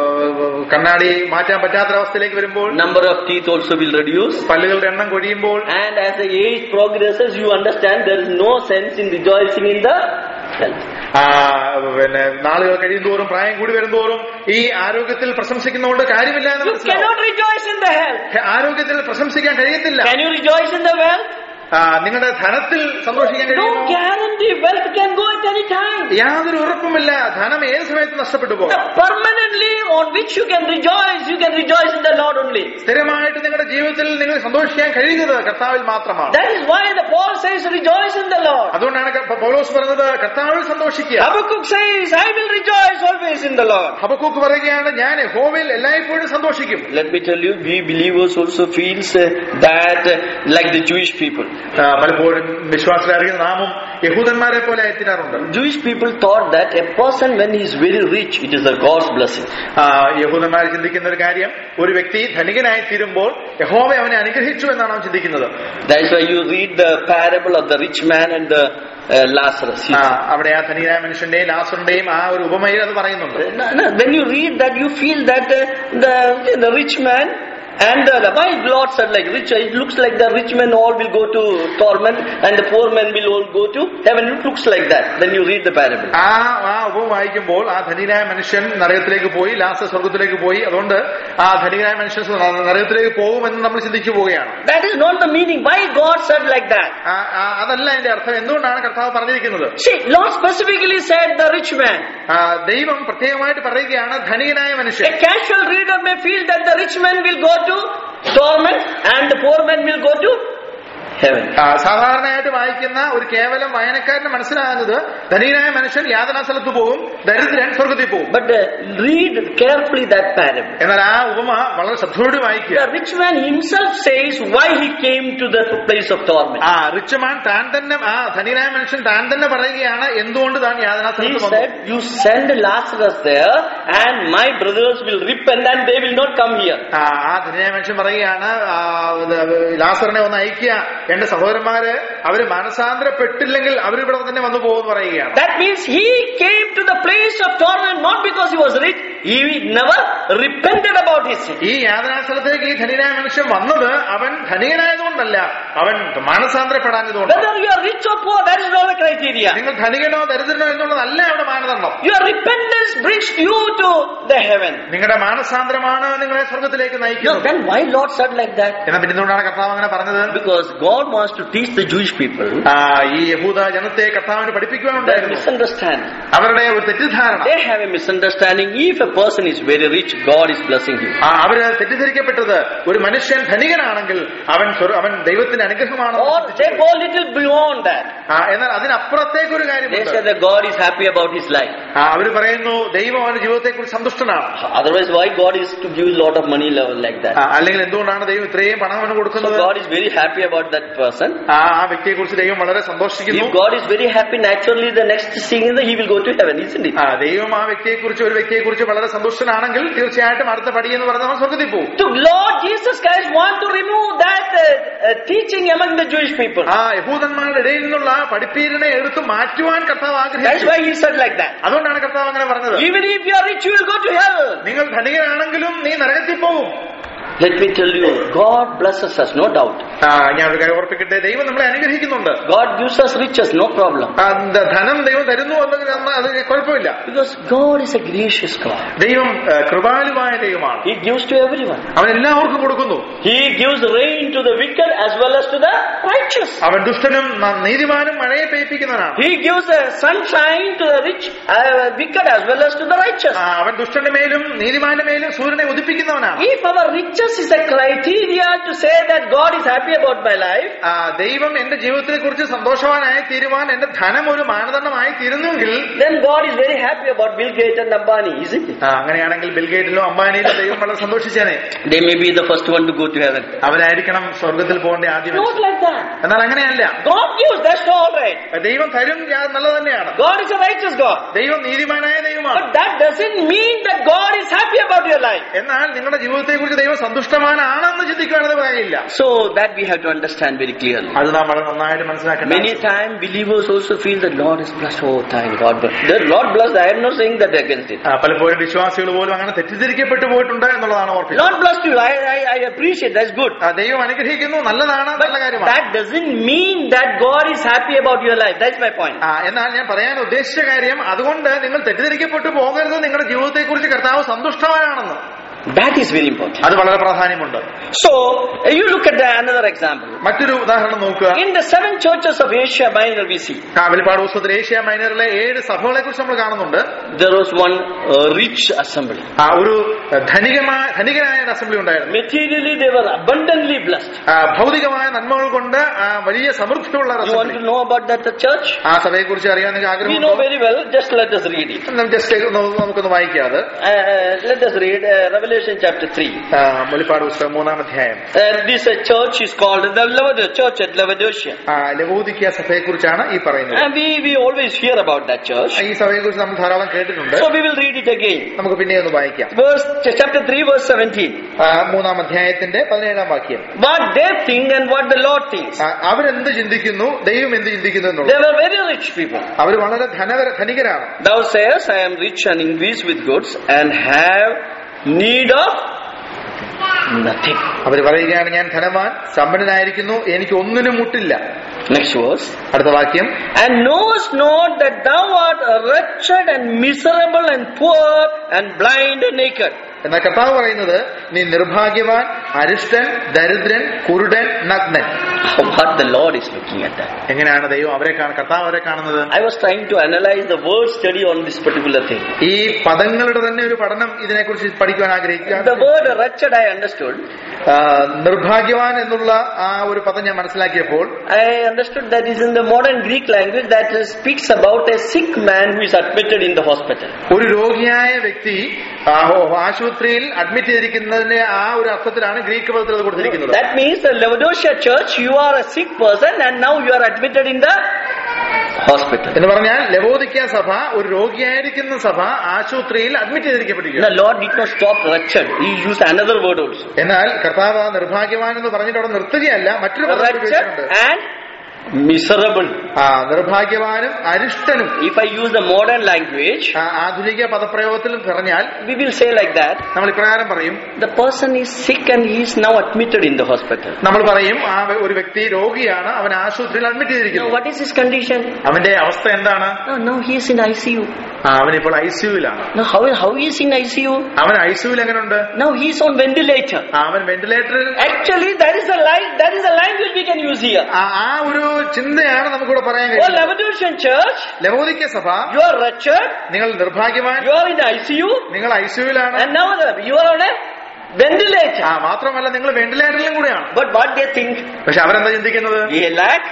കണ്ണാടി മാറ്റാൻ പറ്റാത്തൊരവസ്ഥയിലേക്ക് വരുമ്പോൾ Number of teeth also will reduce. പല്ലുകളുടെ എണ്ണം കൊഴിയുമ്പോൾ And as the age progresses, you understand there is no sense in rejoicing in the health. ആ, പിന്നെ നാളുകൾ കഴിയുന്തോറും പ്രായം കൂടി വരുന്തോറും ഈ ആരോഗ്യത്തിൽ പ്രശംസിക്കുന്നതുകൊണ്ട് കാര്യമില്ല എന്ന് You മനസ്സിലാവും cannot rejoice in the health. ആരോഗ്യത്തിൽ പ്രശംസിക്കാൻ കഴിയത്തില്ല Can you rejoice in the wealth? ആ, നിങ്ങളുടെ ധനത്തിൽ സന്തോഷിക്കാൻ കഴിയുമോ No guarantee. Wealth can go at any time. യാതൊരു ഉറപ്പുമില്ല ധനം ഏത് സമയത്ത് നഷ്ടപ്പെട്ടു The പോകും permanently on which you can rejoice, you can rejoice in the Lord only. സ്ഥിരമായിട്ട് നിങ്ങളുടെ ജീവിതത്തിൽ നിങ്ങൾ സന്തോഷിക്കാൻ കഴിയുന്നത് കർത്താവിൽ മാത്രമാണ് That is why the Paul says, rejoice in the Lord. അതുകൊണ്ടാണ് ക- പൗലോസ് പറഞ്ഞത് കർത്താവിൽ സന്തോഷിക്കുക Habakkuk says, I will rejoice always in the Lord. Habakkuk പറയുകയാണ് ഞാൻ ഹോവിൽ എല്ലായ്പ്പോഴും സന്തോഷിക്കും Let me tell you, we believers also feels uh, that uh, like the Jewish people. ആ, പലപ്പോഴും വിശ്വാസത്തിലറിയുന്ന നാമും യഹൂദന്മാരെ പോലെ ആയിത്തീരാറുണ്ട് Jewish people thought that a person when he is very rich, it is a God's blessing. ആ, യഹൂദന്മാർ ചിന്തിക്കുന്ന ഒരു കാര്യം ഒരു വ്യക്തി ധനികനായി തീരുമ്പോൾ യഹോവ അവനെ അനുഗ്രഹിച്ചു എന്നാണ് അവൻ ചിന്തിക്കുന്നത് That is why you read the parable of the rich man and the uh, Lazarus. ആ, അവിടെ ആ ധനികനായ മനുഷ്യന്റെയും ലാസറിന്റെയും ആ ഒരു ഉപമയിൽ അത് പറയുന്നുണ്ട് No, no, when you read that, you feel that uh, the the rich man and the why Lord said like rich. It looks like the rich men all will go to torment, and the poor men will all go to heaven. It looks like that when you read the parable. ആ ആ ഉപമ വായിക്കുമ്പോൾ ആ ധനികനായ മനുഷ്യൻ നരകത്തിലേക്ക് പോയി ലാസ സ്വർഗത്തിലേക്ക് പോയി അതുകൊണ്ട് ആ ധനികനായ മനുഷ്യൻ നരകത്തിലേക്ക് പോകുമെന്ന് നമ്മൾ ചിന്തിച്ചു പോവുകയാണ് That is not the meaning. Why God said like that? ആ, ആ, അതല്ല അതിന്റെ അർത്ഥം എന്തുകൊണ്ടാണ് കർത്താവ് പറഞ്ഞിരിക്കുന്നത് See, Lord specifically said the rich man. ആ, ദൈവം പ്രത്യേകമായിട്ട് പറയുകയാണ് ധനികനായ മനുഷ്യൻ A casual reader may feel that the rich man will go to torment and the poor man will go to heaven. ആ, സാധാരണയായിട്ട് വായിക്കുന്ന ഒരു കേവലം വായനക്കാരന് മനസ്സിലാകുന്നത് ധനികനായ മനുഷ്യൻ യാതനാ സ്ഥലത്ത് പോകും ദരിദ്രൻ സ്വർഗത്തിൽ പോകും But uh, read carefully that parable. എന്നാൽ ആ ഉപമ വളരെ ശ്രദ്ധയോട് വായിക്കുക The rich man himself says why he came to the place of torment. ആ റിച്ച്മാൻ താൻ തന്നെ ആ ധനികനായ മനുഷ്യൻ താൻ തന്നെ പറയുകയാണ് എന്തുകൊണ്ട് താൻ യാതനാ He സ്ഥലത്ത് വന്നു said, You send Lazarus there, and my brothers will repent and they will not come here. ആ ആ ധനികനായ മനുഷ്യൻ പറയുകയാണ് ആ, ഇത് ലാസറിനെ ഒന്ന് അയക്കുക എന്റെ സഹോദരന്മാര് അവര് മനസാന്തരപ്പെട്ടില്ലെങ്കിൽ അവരിവിടെ തന്നെ വന്നു പോകുമെന്ന് പറയുകയാണ് That means he came to the place of torment not because he was rich, he never repented about his sin. ഈ യാതനാ സ്ഥലത്തേക്ക് ഈ ധനികനായ മനുഷ്യൻ വന്നത് അവൻ ധനികനായതുകൊണ്ടല്ല അവൻ മാനസാന്തരപ്പെടാഞ്ഞതുകൊണ്ട് Whether you are rich or poor, that is not the criteria. നിങ്ങൾ ധനികനോ ദരിദ്രനോ എന്നുള്ളതല്ല അവിടെ മാനദണ്ഡം Your repentance brings you to the heaven. നിങ്ങളുടെ മാനസാന്തരമാണ് നിങ്ങളെ സ്വർഗത്തിലേക്ക് No, നയിക്കുന്നത് then why Lord said like that? എന്നാൽ പിന്നെ എന്തുകൊണ്ടാണ് കർത്താവ് അങ്ങനെ പറഞ്ഞത് Because God wants to teach the Jewish people ആ ഈ യഹൂദ ജനത്തെ കർത്താവിന് their പഠിപ്പിക്കുവാനുണ്ടായിരുന്നു misunderstanding. അവരുടെ ഒരു തെറ്റിദ്ധാരണ They have a misunderstanding. If a person is very rich, God is blessing him. ആ, അവര് തെറ്റിദ്ധരിക്കപ്പെട്ടത് ഒരു മനുഷ്യൻ ധനികനാണെങ്കിൽ അവൻ സ്വർ- അവൻ ദൈവത്തിന്റെ അനുഗ്രഹമാണ് Or they go a little beyond that. എന്നാൽ അതിനപ്പുറത്തേക്ക് ഒരു They കാര്യമുണ്ട് say that God is happy about his life. ആ, അവര് പറയുന്നു ദൈവം അവന്റെ ജീവിതത്തെ കുറിച്ച് സന്തുഷ്ടനാണ് Otherwise, why God is to give a lot of money level like ആ, that? അല്ലെങ്കിൽ എന്തുകൊണ്ടാണ് ദൈവം ഇത്രയും പണം അവന് So കൊടുക്കുന്നത് God is very happy about that person. ആ ആ വ്യക്തിയെ കുറിച്ച് ദൈവം വളരെ സന്തോഷിക്കുന്നു If God is very happy, naturally the next thing is that he will go to heaven, isn't it? ആ ദൈവം ആ വ്യക്തിയെ കുറിച്ച് ഒരു വ്യക്തിയെ കുറിച്ച് വളരെ വളരെ സന്തുഷ്ടനാണെങ്കിൽ തീർച്ചയായിട്ടും അടുത്ത പടി എന്ന് പറഞ്ഞാൽ അവൻ സ്വർഗത്തിൽ പോകും To Lord Jesus Christ want to remove that uh, uh, teaching among the Jewish people. ആ യഹൂദന്മാരുടെ ഇടയിൽ നിന്നുള്ള പഠിപ്പീരിനെ എടുത്ത് മാറ്റുവാൻ കർത്താവ് That's ആഗ്രഹിച്ചു why he said like that. അതുകൊണ്ടാണ് കർത്താവ് അങ്ങനെ പറഞ്ഞത് Even if you are rich, you will go to hell. നിങ്ങൾ ധനികനാണെങ്കിലും നീ നരകത്തിൽ പോകും Let me tell you, God blesses us, no doubt. ആ ഞാൻ ഒരു കാര്യം ഓർപ്പിക്കട്ടെ ദൈവം നമ്മളെ അനുഗ്രഹിക്കുന്നുണ്ട് God gives us riches, no problem. ആ, ദ- ധനം ദൈവം തരുന്നു എന്നെങ്കിൽ നമ്മ- അത് കുഴപ്പമില്ല Because God is a gracious God. ദൈവം ആ, കൃപാലുവായ ദൈവമാണ് He gives to everyone. അവൻ എല്ലാവർക്കും കൊടുക്കുന്നു He gives rain to the wicked as well as to the righteous. അവൻ ദുഷ്ടനും ന- നീതിമാനും മഴയെ പെയ്പ്പിക്കുന്നവനാണ് He gives a sunshine to the rich, uh, wicked as well as to the righteous. ആ, അവൻ ദുഷ്ടന്റെ മേലും നീതിമാന്റെ മേലും സൂര്യനെ ഉദിപ്പിക്കുന്നവനാണ് If our riches is a criteria to say that God is happy about my life, ആ, ദൈവം എന്റെ ജീവിതത്തെ കുറിച്ച് സന്തോഷവാനായി തീരുവാൻ എന്റെ ധനം ഒരു മാനദണ്ഡമായി തീരുന്നെങ്കിൽ then God is very happy about Bill Gates and Ambani, isn't it? ആ, അങ്ങനെയാണെങ്കിൽ ബിൽഗേറ്റിലോ അംബാനിയിലോ ദൈവം വളരെ സന്തോഷിച്ചേനെ They may be the first one to go to heaven. അവരായിരിക്കണം സ്വർഗത്തിൽ പോകേണ്ട ആദ്യം Not like that. എന്നാൽ അങ്ങനെയല്ല God gives, that's all right. ദൈവം തരും ഞാൻ നല്ലത് തന്നെയാണ് God is a righteous God. ദൈവം നീതിമാനായ ദൈവമാണ് But that doesn't mean that God is happy about your life. എന്നാൽ നിങ്ങളുടെ ജീവിതത്തെ കുറിച്ച് ദൈവം സന്തോഷവാനാണെന്ന് ചിന്തിക്കുവാനത് പറയില്ല So that we have to understand very clearly. അത് നാം വളരെ നന്നായിട്ട് മനസ്സിലാക്കണം Many times believers also feel that Lord is blessed. Oh, thank God. But the Lord blessed. I am not saying that against it. പലപ്പോഴും വിശ്വാസികൾ പോലും അങ്ങനെ തെറ്റിദ്ധരിക്കപ്പെട്ടു പോയിട്ടുണ്ട് എന്നുള്ളതാണ് ഓർപ്പിച്ചത് Lord blessed you. I, I, I appreciate. That's good. ആ, ദൈവം അനുഗ്രഹിക്കുന്നു നല്ലതാണ് But നല്ല കാര്യമാണ് that doesn't mean that God is happy about your life. That's my point. ആ, എന്നാൽ ഞാൻ പറയാൻ ഉദ്ദേശിച്ച കാര്യം അതുകൊണ്ട് നിങ്ങൾ തെറ്റിദ്ധരിക്കപ്പെട്ടു പോകരുത് നിങ്ങളുടെ ജീവിതത്തെ കുറിച്ച് കർത്താവ് സന്തുഷ്ടവാനാണെന്ന് That is very important. അത് വളരെ പ്രാധാന്യമുണ്ട് So you look at the, another example. മറ്റൊരു ഉദാഹരണം നോക്കുക In the seven churches of Asia Minor, we see ആ, വെളിപ്പാട് പുസ്തകത്തിൽ ഏഷ്യ മൈനറിലെ ഏഴ് സഭകളെ കുറിച്ച് നമ്മൾ കാണുന്നുണ്ട് there was one uh, rich assembly. ആ ഒരു ധനികമായ ധനികനായ ഒരു അസംബ്ലി ഉണ്ടായിരുന്നു Materially, they were abundantly blessed. ആ, ഭൗതികമായ നന്മകൾ കൊണ്ട് ആ, വലിയ സമൃദ്ധിയുള്ള ഒരു You want assembly to know about that uh, church? ആ സഭയെ കുറിച്ച് അറിയാൻ നിങ്ങൾക്ക് We know ആഗ്രഹമുണ്ടോ very well. Just let us read it. Just നമുക്കൊന്ന് വായിക്കാം അത് Uh, let us read uh, Revelation chapter 3. ആ, വെളിപ്പാട് പുസ്തകം മൂന്നാം അധ്യായം Uh, this uh, church is called the Lavod- church at Laodicea. ആ, ലവോദിക്ക സഭയെ കുറിച്ചാണ് ഈ പറയുന്നത് And we, we always hear about that church. ഈ സഭയെ കുറിച്ച് നമ്മൾ ധാരാളം കേട്ടിട്ടുണ്ട് So we will read it again. നമുക്ക് പിന്നെ ഒന്ന് വായിക്കാം Verse chapter 3, verse 17. ആ, മൂന്നാം അധ്യായത്തിന്റെ പതിനേഴാം വാക്യം What they think and what the Lord thinks. ആ, അവരെന്ത് ചിന്തിക്കുന്നു ദൈവം എന്ത് ചിന്തിക്കുന്നു They എന്നുള്ളത് were very rich people. അവർ വളരെ ധനവര ധനികരാണ് Thou sayest, I am rich and increased with goods and have need of nothing. അവർ പറയുകയാണ് ഞാൻ ധനവാൻ സമ്പന്നനായിരിക്കുന്നു എനിക്ക് ഒന്നിനും മുട്ടില്ല Next verse. അടുത്ത വാക്യം And knowest not that thou art wretched and miserable and poor and blind and naked. എന്നാൽ കർത്താവ് പറയുന്നത് നീ നിർഭാഗ്യവാൻ അരിഷ്ടൻ ദരിദ്രൻ കുരുടൻ നഗ്നൻ What the Lord is looking at that. എങ്ങനെയാണ് ദൈവം അവരെ കാണുന്നത് കർത്താവ് അവരെ കാണുന്നത് I was trying to analyze the word study on this particular thing. ഈ പദങ്ങളുടെ തന്നെ ഒരു പഠനം ഇതിനെക്കുറിച്ച് പഠിക്കുവാൻ ആഗ്രഹിക്കുക The word wretched I understood. ആ, നിർഭാഗ്യവാൻ എന്നുള്ള ആ ഒരു പദം ഞാൻ മനസ്സിലാക്കിയപ്പോൾ I understood that is in the modern Greek language that speaks about a sick man who is admitted in the hospital. ഒരു രോഗിയായ വ്യക്തി ആ, ഓ- ആശുപത്രിയിൽ അഡ്മിറ്റ് ചെയ്തിരിക്കുന്നതിന്റെ ആ ഒരു അർത്ഥത്തിലാണ് ഗ്രീക്ക് പദത്തിൽ അത് കൊടുത്തിരിക്കുന്നത് That means the Laodicea church, you are a sick person and now you are admitted in the hospital. എന്ന് പറഞ്ഞാൽ ലവോദിക്ക സഭ ഒരു രോഗിയായിരിക്കുന്ന സഭ ആശുപത്രിയിൽ അഡ്മിറ്റ് ചെയ്തിരിക്കപ്പെട്ടിരിക്കുക The Lord did not stop wretched. He used another word also. എന്നാൽ കർത്താവ് ആ നിർഭാഗ്യവാൻ എന്ന് പറഞ്ഞിട്ട് അവിടെ നിർത്തുകയല്ല മറ്റൊരു പദം കൂടി Wretched ഉപയോഗിച്ചിട്ടുണ്ട് and miserable. ആ നിർഭാഗ്യവാനും അരിഷ്ടനും If I use the modern language, ആ, ആധുനിക പദപ്രയോഗത്തിൽ പറഞ്ഞാൽ we will say like that. നമ്മൾ ഇപ്രകാരം പറയും The person is sick and he is now admitted in the hospital. നമ്മൾ പറയും ആ വ്യ- ഒരു വ്യക്തി രോഗിയാണ് അവൻ ആശുപത്രിയിൽ അഡ്മിറ്റ് Now ചെയ്തിരിക്കുന്നു what is his condition? അവന്റെ അവസ്ഥ എന്താണ് No, now he is in ICU. ആ, അവനിപ്പോൾ ഐസിയുവിലാണ് Now how, how he is in ICU? അവൻ ഐസിയുവിൽ എങ്ങനെയുണ്ട് Now he is on ventilator. ആ, അവൻ വെന്റിലേറ്ററിൽ Actually, that is a line, that is a language we can use here. ആ ആ ഒരു ചിന്തയാണ് നമുക്കിവിടെ പറയാൻ Oh, കഴിയും Laodicean church, ലവോദിക്ക സഭ you are wretched, നിങ്ങൾ നിർഭാഗ്യവാൻ you are in ICU, നിങ്ങൾ ഐസിയുവിലാണ് and now the- you are on a ventilator. ആ മാത്രമല്ല നിങ്ങൾ വെന്റിലേറ്ററിലും കൂടെയാണ് But what they think? പക്ഷെ അവരെന്താ ചിന്തിക്കുന്നത് We lack.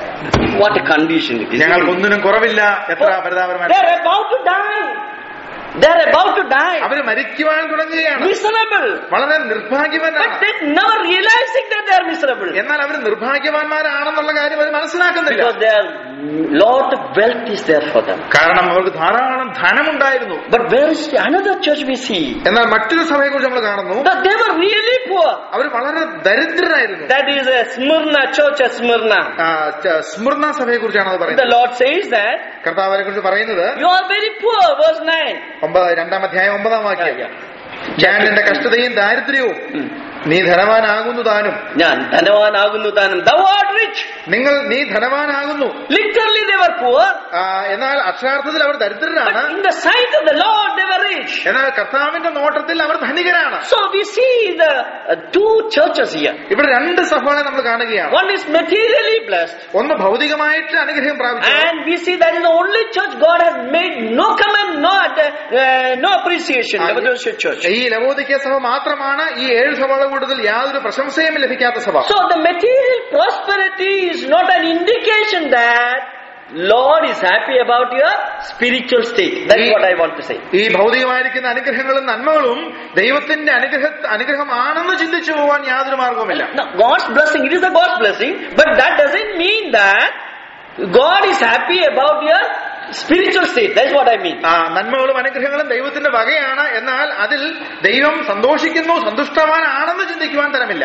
What a condition it is. ഞങ്ങൾക്ക് ഒന്നിനും കുറവില്ല എത്ര പരിതാപരമായ They are about to die. They are about to die. അവര് മരിക്കുവാൻ തുടങ്ങുകയാണ് Miserable. വളരെ നിർഭാഗ്യവാനാണ് But they never realizing that they are miserable. എന്നാൽ അവർ നിർഭാഗ്യവാന്മാരാണെന്നുള്ള കാര്യം അവർ മനസ്സിലാക്കുന്നില്ല Because their lot of wealth is there for them. കാരണം അവർക്ക് ധാരാളം ധനമുണ്ടായിരുന്നു But where is the another church we see? എന്നാൽ മറ്റൊരു സഭയെ കുറിച്ച് നമ്മൾ കാണുന്നു That they were really poor. അവർ വളരെ ദരിദ്രരായിരുന്നു That is a Smyrna church at Smyrna. ആ, ച- സ്മുർണ സഭയെ കുറിച്ചാണ് അത് The പറയുന്നത് Lord says that കർത്താവിനെ കുറിച്ച് പറയുന്നത് you are very poor, verse 9. ഒമ്പത് രണ്ടാം അധ്യായം ഒമ്പതാം വാക്യം Yeah, ഞാൻ നിന്റെ കഷ്ടതയും ദാരിദ്ര്യവും ഉം. നീ ധനവാനാകുന്നു താനും ഞാൻ ധനവാനാകുന്നു താനും thou art rich നിങ്ങൾ നീ ധനവാനാകുന്നു literally they were poor ആ, എന്നാൽ അക്ഷരാർത്ഥത്തിൽ അവർ ദരിദ്രരാണ് but in the sight of the lord they were rich എന്നാൽ കർത്താവിന്റെ നോട്ടത്തിൽ അവർ ധനികരാണ് so we see the uh, two churches here ഇവിടെ രണ്ട് സഭകളെ നമ്മൾ കാണുകയാണ് one is materially blessed ഒന്ന് ഭൗതികമായിട്ട് അനുഗ്രഹം പ്രാപിച്ചു and we see that is the only church god has made no comment no uh, uh, no appreciation Ah, Laodicea church ഈ ലവോദിക്ക സഭ മാത്രമാണ് ഈ ഏഴ് സഭകളുടെ കൂടുതൽ യാതൊരു പ്രശംസയും ലഭിക്കാത്ത സഭ so the material prosperity is not an indication that lord is happy about your spiritual state that's what i want to say ഈ ഭൗതികമായിരിക്കുന്ന അനുഗ്രഹങ്ങളും നന്മകളും ദൈവത്തിന്റെ അനുഗ്രഹ അനുഗ്രഹമാണെന്ന് ചിന്തിച്ചു പോവാൻ യാതൊരു മാർഗവുമില്ല Now, God's blessing, it is a God's blessing, but that doesn't mean that God is happy about your spiritual state. That's what I mean. ആ നന്മകളും അനുഗ്രഹങ്ങളും ദൈവത്തിന്റെ വകയാണ് എന്നാൽ അതിൽ ദൈവം സന്തോഷിക്കുന്നു സന്തുഷ്ടവാനാണെന്ന് ചിന്തിക്കുവാൻ തരമില്ല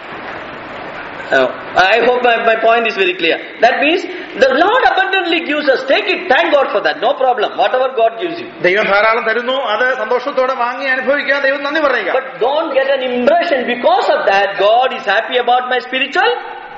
Uh, I hope my, my point is very clear. That means the Lord abundantly gives us. Take it. Thank God for that. No problem. Whatever God gives you. ദൈവം ധാരാളം തരുന്നു അത് സന്തോഷത്തോടെ വാങ്ങി അനുഭവിക്കാൻ ദൈവം നന്ദി പറയുക But don't get an impression because of that God is happy about my spiritual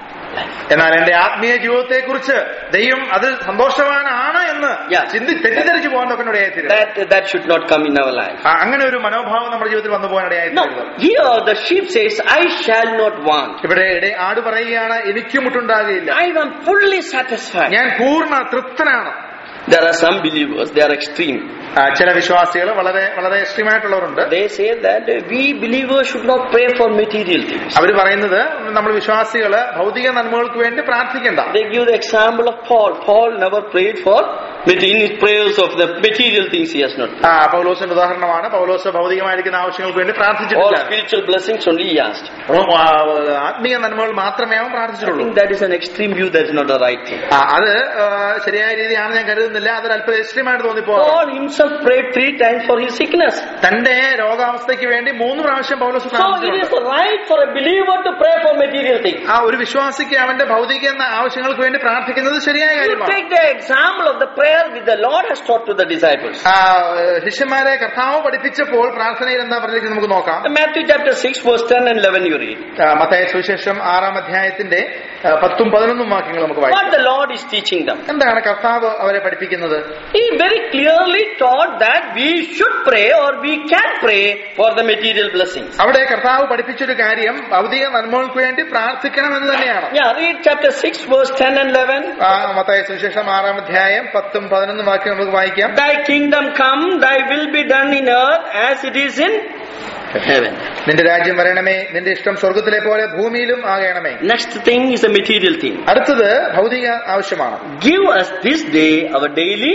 എന്നാൽ എന്റെ ആത്മീയ ജീവിതത്തെ കുറിച്ച് ദൈവം അതിൽ സന്തോഷവാനാണ് എന്ന് Yeah. ചിന്തി തെറ്റിദ്ധരിച്ചു പോകാൻ ഒക്കെ ഇടയായിത്തീരും that that should not come in our life. ആ, അങ്ങനെ ഒരു മനോഭാവം നമ്മുടെ ജീവിതത്തിൽ വന്നു പോകാൻ No, ഇടയായിത്തീരുന്നത് here the sheep says, I shall not want. ഇവിടെ ഇട- ആട് പറയുകയാണ് എനിക്കും മുട്ടുണ്ടാകുകയില്ല I am fully satisfied. ഞാൻ പൂർണ്ണ തൃപ്തനാണ് There are some believers, they are extreme. ആ, ചില വിശ്വാസികൾ വളരെ വളരെ എക്സ്ട്രീമായിട്ടുള്ളവരുണ്ട് They say that uh, we believers should not pray for material things. അവർ പറയുന്നത് നമ്മൾ വിശ്വാസികള് ഭൗതിക നന്മകൾക്ക് വേണ്ടി പ്രാർത്ഥിക്കണ്ട They give the example of Paul. Paul never prayed for but in his prayers of the material things he has not. ആ, പൗലോസിന്റെ ഉദാഹരണമാണ് പൗലോസ് ഭൗതികമായിരിക്കുന്ന ആവശ്യങ്ങൾക്ക് വേണ്ടി All പ്രാർത്ഥിച്ചിട്ടില്ല spiritual blessings only he asked. അപ്പോൾ, ആ, ആത്മീയ നന്മകൾ മാത്രമേ അവൻ I പ്രാർത്ഥിച്ചിട്ടുള്ളൂ think that is an extreme view, that is not the right thing. ആ, അത് ആ, ശരിയായ രീതിയാണെന്ന് ഞാൻ കരുതുന്നില്ല അതൊരു അല്പം എക്സ്ട്രീമായിട്ട് തോന്നിപ്പോ Paul himself prayed three times for his sickness. തന്റെ രോഗാവസ്ഥയ്ക്ക് വേണ്ടി മൂന്ന് പ്രാവശ്യം പൗലോസ് So it is പ്രാർത്ഥിച്ചിട്ടുണ്ട് right for a believer to pray for material things. ആ ഒരു വിശ്വാസിക്ക് അവന്റെ ഭൗതിക എന്ന ആവശ്യങ്ങൾക്ക് വേണ്ടി പ്രാർത്ഥിക്കുന്നത് ശരിയായ You കാര്യമാണ് take the example of the prayer that the Lord has taught to the disciples. ആ, ശിഷ്യന്മാരെ കർത്താവ് പഠിപ്പിച്ചപ്പോൾ പ്രാർത്ഥനയിൽ എന്താ പറഞ്ഞിരിക്കുന്നത് നമുക്ക് നോക്കാം Matthew chapter 6 verse 10 and 11 you read. ആ, മത്തായി സുവിശേഷം ആറാം അധ്യായത്തിന്റെ ആ, പത്തും പതിനൊന്നും വാക്യങ്ങൾ നമുക്ക് What വായിക്കാം the Lord is teaching them. എന്താണ് കർത്താവ് അവരെ പഠിപ്പിക്കുന്നത് He very clearly taught that we should pray or we can pray for the material blessings. അവിടെ കർത്താവ് പഠിപ്പിച്ചൊരു കാര്യം ഭൗതിക നന്മകൾക്ക് വേണ്ടി പ്രാർത്ഥിക്കണം എന്ന് തന്നെയാണ് Yeah, read chapter 6 verse 10 and 11. ആ, മത്തായി സുവിശേഷം ആറാം അധ്യായം പത്തും പതിനൊന്നും വാക്യം നമുക്ക് വായിക്കാം Thy kingdom come, thy will be done in earth as it is in heaven. നിന്റെ രാജ്യം വരണമേ നിന്റെ ഇഷ്ടം സ്വർഗത്തിലെ പോലെ ഭൂമിയിലും ആകണമേ Next thing is a material thing. അടുത്തത് ഭൗതിക ആവശ്യമാണ് Give us this day our daily.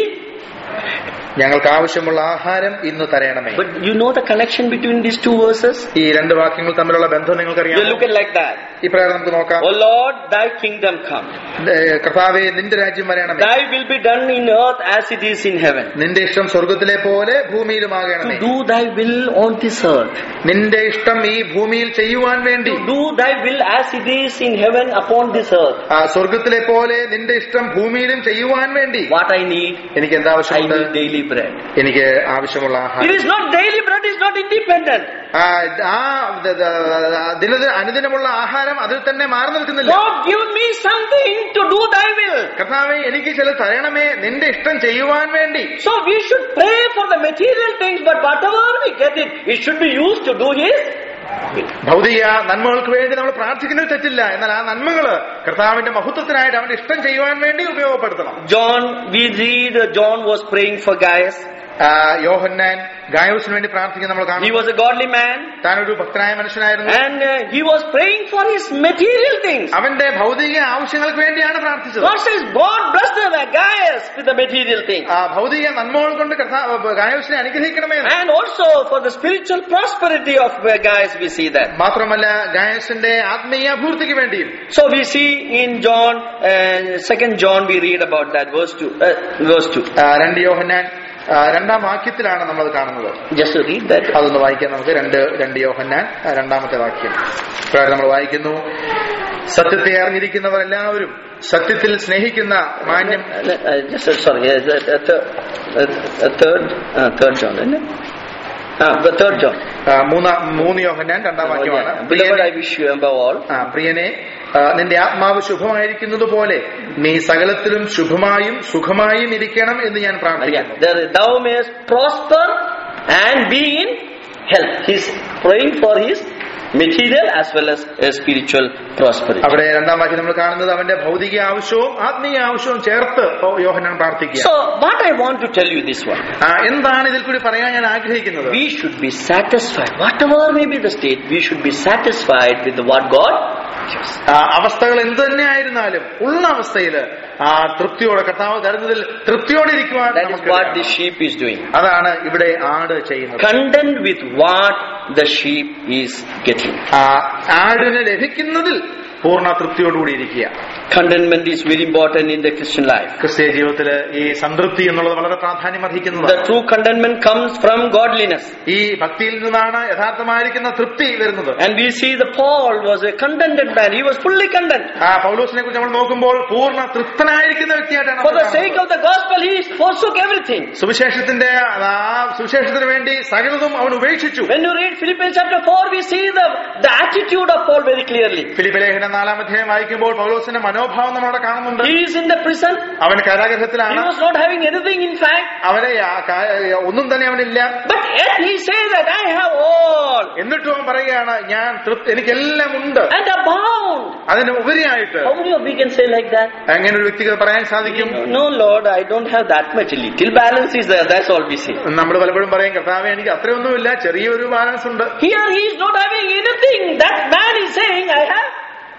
ഞങ്ങൾക്ക് ആവശ്യമുള്ള ആഹാരം ഇന്ന് തരണമേ But you know the connection between these two verses? ഈ രണ്ട് വാക്യങ്ങൾ തമ്മിലുള്ള ബന്ധം You നിങ്ങൾക്കറിയാം look at like that. ഈ പ്രകാരം നമുക്ക് നോക്കാം O Lord, thy kingdom come. ഏ, കർത്താവേ നിന്റെ രാജ്യം വരണമേ Thy will be done in earth as it is in heaven. നിന്റെ ഇഷ്ടം സ്വർഗത്തിലെ പോലെ ഭൂമിയിലും To ആകണമേ do thy will on this earth. നിന്റെ ഇഷ്ടം ഈ ഭൂമിയിൽ ചെയ്യുവാൻ വേണ്ടി To do thy will as it is in heaven upon this earth. ആ സ്വർഗത്തിലെ പോലെ നിന്റെ ഇഷ്ടം ഭൂമിയിലും ചെയ്യുവാൻ വേണ്ടി What I need, എനിക്ക് I എന്താവശ്യമുണ്ട് need daily bread. എനിക്ക് ആവശ്യമുള്ള It ആഹാരം is not daily bread, is not independent. ആ ആ ദ- ദ- ദിന അനുദിനമുള്ള ആഹാരം അതിൽ തന്നെ മാറി നിൽക്കുന്നില്ല Lord, give me something to do thy will. കർത്താവെ എനിക്ക് ചില തരണമേ നിന്റെ ഇഷ്ടം ചെയ്യുവാൻ വേണ്ടി So we should pray for the material things, but whatever we get it, it should be used to do his will. ഭൗതിക നന്മകൾക്ക് വേണ്ടി നമ്മൾ പ്രാർത്ഥിക്കുന്നത് തെറ്റില്ല എന്നാൽ ആ നന്മകള് കർത്താവിന്റെ മഹത്വത്തിനായിട്ട് അവന്റെ ഇഷ്ടം ചെയ്യുവാൻ വേണ്ടി ഉപയോഗപ്പെടുത്തണം John, we read uh, John was praying for Gaius. ആ, യോഹന്നാൻ ഗായോസിന് വേണ്ടി പ്രാർത്ഥിക്കാൻ നമ്മൾ He കാണും was a godly man താനൊരു ഭക്തനായ മനുഷ്യനായിരുന്നു and uh, he was praying for his material things. അവന്റെ ഭൗതിക ആവശ്യങ്ങൾക്ക് വേണ്ടിയാണ് പ്രാർത്ഥിച്ചത് God says, God bless the Gaius with the material things. ആ ഭൗതിക നന്മകൾ കൊണ്ട് കർത്താ- ഗായോസിനെ അനുഗ്രഹിക്കണമേ എന്ന്. And also for the spiritual prosperity of uh, Gaius, we see that. മാത്രമല്ല ഗായസിന്റെ ആത്മീയ അഭിവൃദ്ധിക്ക് വേണ്ടിയും So we see in John, uh, second John, we read about that, verse 2. Uh, verse 2. ആ, രണ്ട് യോഹന്നാൻ ആ, രണ്ടാം വാക്യത്തിലാണ് നമ്മൾ കാണുന്നത് Just to read that. അതൊന്ന് വായിക്കാം നമുക്ക് രണ്ട് രണ്ട് യോഹന്നാൻ ആ, രണ്ടാമത്തെ വാക്യം ഇപ്രകാരം നമ്മൾ വായിക്കുന്നു സത്യത്തെ അറിഞ്ഞിരിക്കുന്നവർ എല്ലാവരും സത്യത്തിൽ സ്നേഹിക്കുന്ന മാന്യം Uh, uh, just, uh, sorry, uh, the, uh, third, uh, uh, third, uh, third John, isn't it? Ah, the third John. ആ, മൂന്നാം മൂന്ന് യോഹന്നാൻ രണ്ടാം Oh, വാക്യമാണ് yeah. Beloved, I wish you above all ആ, പ്രിയനെ ആ, നിന്റെ ആത്മാവ് ശുഭമായിരിക്കുന്നത് പോലെ നീ സകലത്തിലും ശുഭമായും സുഖമായും ഇരിക്കണം എന്ന് ഞാൻ പ്രാർത്ഥിക്കുന്നു Again, there, thou mayest prosper and be in health. He's praying for his material as well as uh, spiritual prosperity. അവിടെ രണ്ടാം വാക്യം നമ്മൾ കാണുന്നത് അവന്റെ ഭൗതിക ആവശ്യവും ആത്മീയ ആവശ്യവും ചേർത്ത് യോഹനാൻ പ്രാർത്ഥിക്കുക So, what I want to tell you this one, ആ, എന്താണ് ഇതിൽ കൂടി പറയാൻ ഞാൻ ആഗ്രഹിക്കുന്നത് we should be satisfied. Whatever may be the state, we should be satisfied with what God gives. ആ, അവസ്ഥകൾ എന്ത് തന്നെ ആയിരുന്നാലും ഉള്ള അവസ്ഥയിൽ ആ തൃപ്തിയോടെ കർത്താവ് തരുന്നതിൽ തൃപ്തിയോടെ ഇരിക്കുവാൻ That is നമുക്ക് what ഇടയാകണം. the sheep is doing. അതാണ് ഇവിടെ ആട് ചെയ്യുന്നത് Content with what the sheep is getting. ആ, ആടിന് ലഭിക്കുന്നതിൽ പൂർണ്ണ തൃപ്തിയോടുകൂടി ഇരിക്കുക Contentment is very important in the Christian life. ക്രിസ്തീയ ജീവിതത്തിൽ ഈ സംതൃപ്തി എന്നുള്ളത് വളരെ പ്രാധാന്യം The അർഹിക്കുന്നതാണ് true contentment comes from godliness. ഈ ഭക്തിയിൽ നിന്നാണ് യഥാർത്ഥമായിരിക്കുന്ന തൃപ്തി വരുന്നത് And we see the Paul was a contented man. He was fully content. ആ പൗലോസിനെ കുറിച്ച് നമ്മൾ നോക്കുമ്പോൾ പൂർണ്ണ തൃപ്തനായിരിക്കുന്ന വ്യക്തിയായിട്ടാണ് For നമ്മൾ the sake കാണുന്നത്. of the gospel, he forsook everything. സുവിശേഷത്തിന്റെ ആ സുവിശേഷത്തിന് വേണ്ടി സകലതും അവൻ ഉപേക്ഷിച്ചു When you read Philippians chapter 4, we see the, the attitude of Paul very clearly. Philip ലേഖനം നാലാം അധ്യായം വായിക്കുമ്പോൾ പൗലോസിന്റെ മനോഭാവം നമ്മളവിടെ കാണുന്നുണ്ട് He is in the prison. അവൻ He കാരാഗ്രഹത്തിലാണ് was not having anything in fact. അവനെ ആ കാ- ഒന്നും തന്നെ അവനില്ല But yet he says that I have all എന്നിട്ടും അവൻ പറയുകയാണ് ഞാൻ തൃപ്തി എനിക്കെല്ലാം ഉണ്ട് and abound. അതിന് ഉപരിയായിട്ട് How many of we can say like that? എങ്ങനെ ഒരു വ്യക്തിക്ക് പറയാൻ സാധിക്കും No, Lord, I don't have that much. Little balance is there. That's all we say. നമ്മൾ പലപ്പോഴും പറയും കർത്താവെ എനിക്ക് അത്രയൊന്നുമില്ല ചെറിയൊരു ബാലൻസ് ഉണ്ട് Here he is not having anything. That man is saying, I have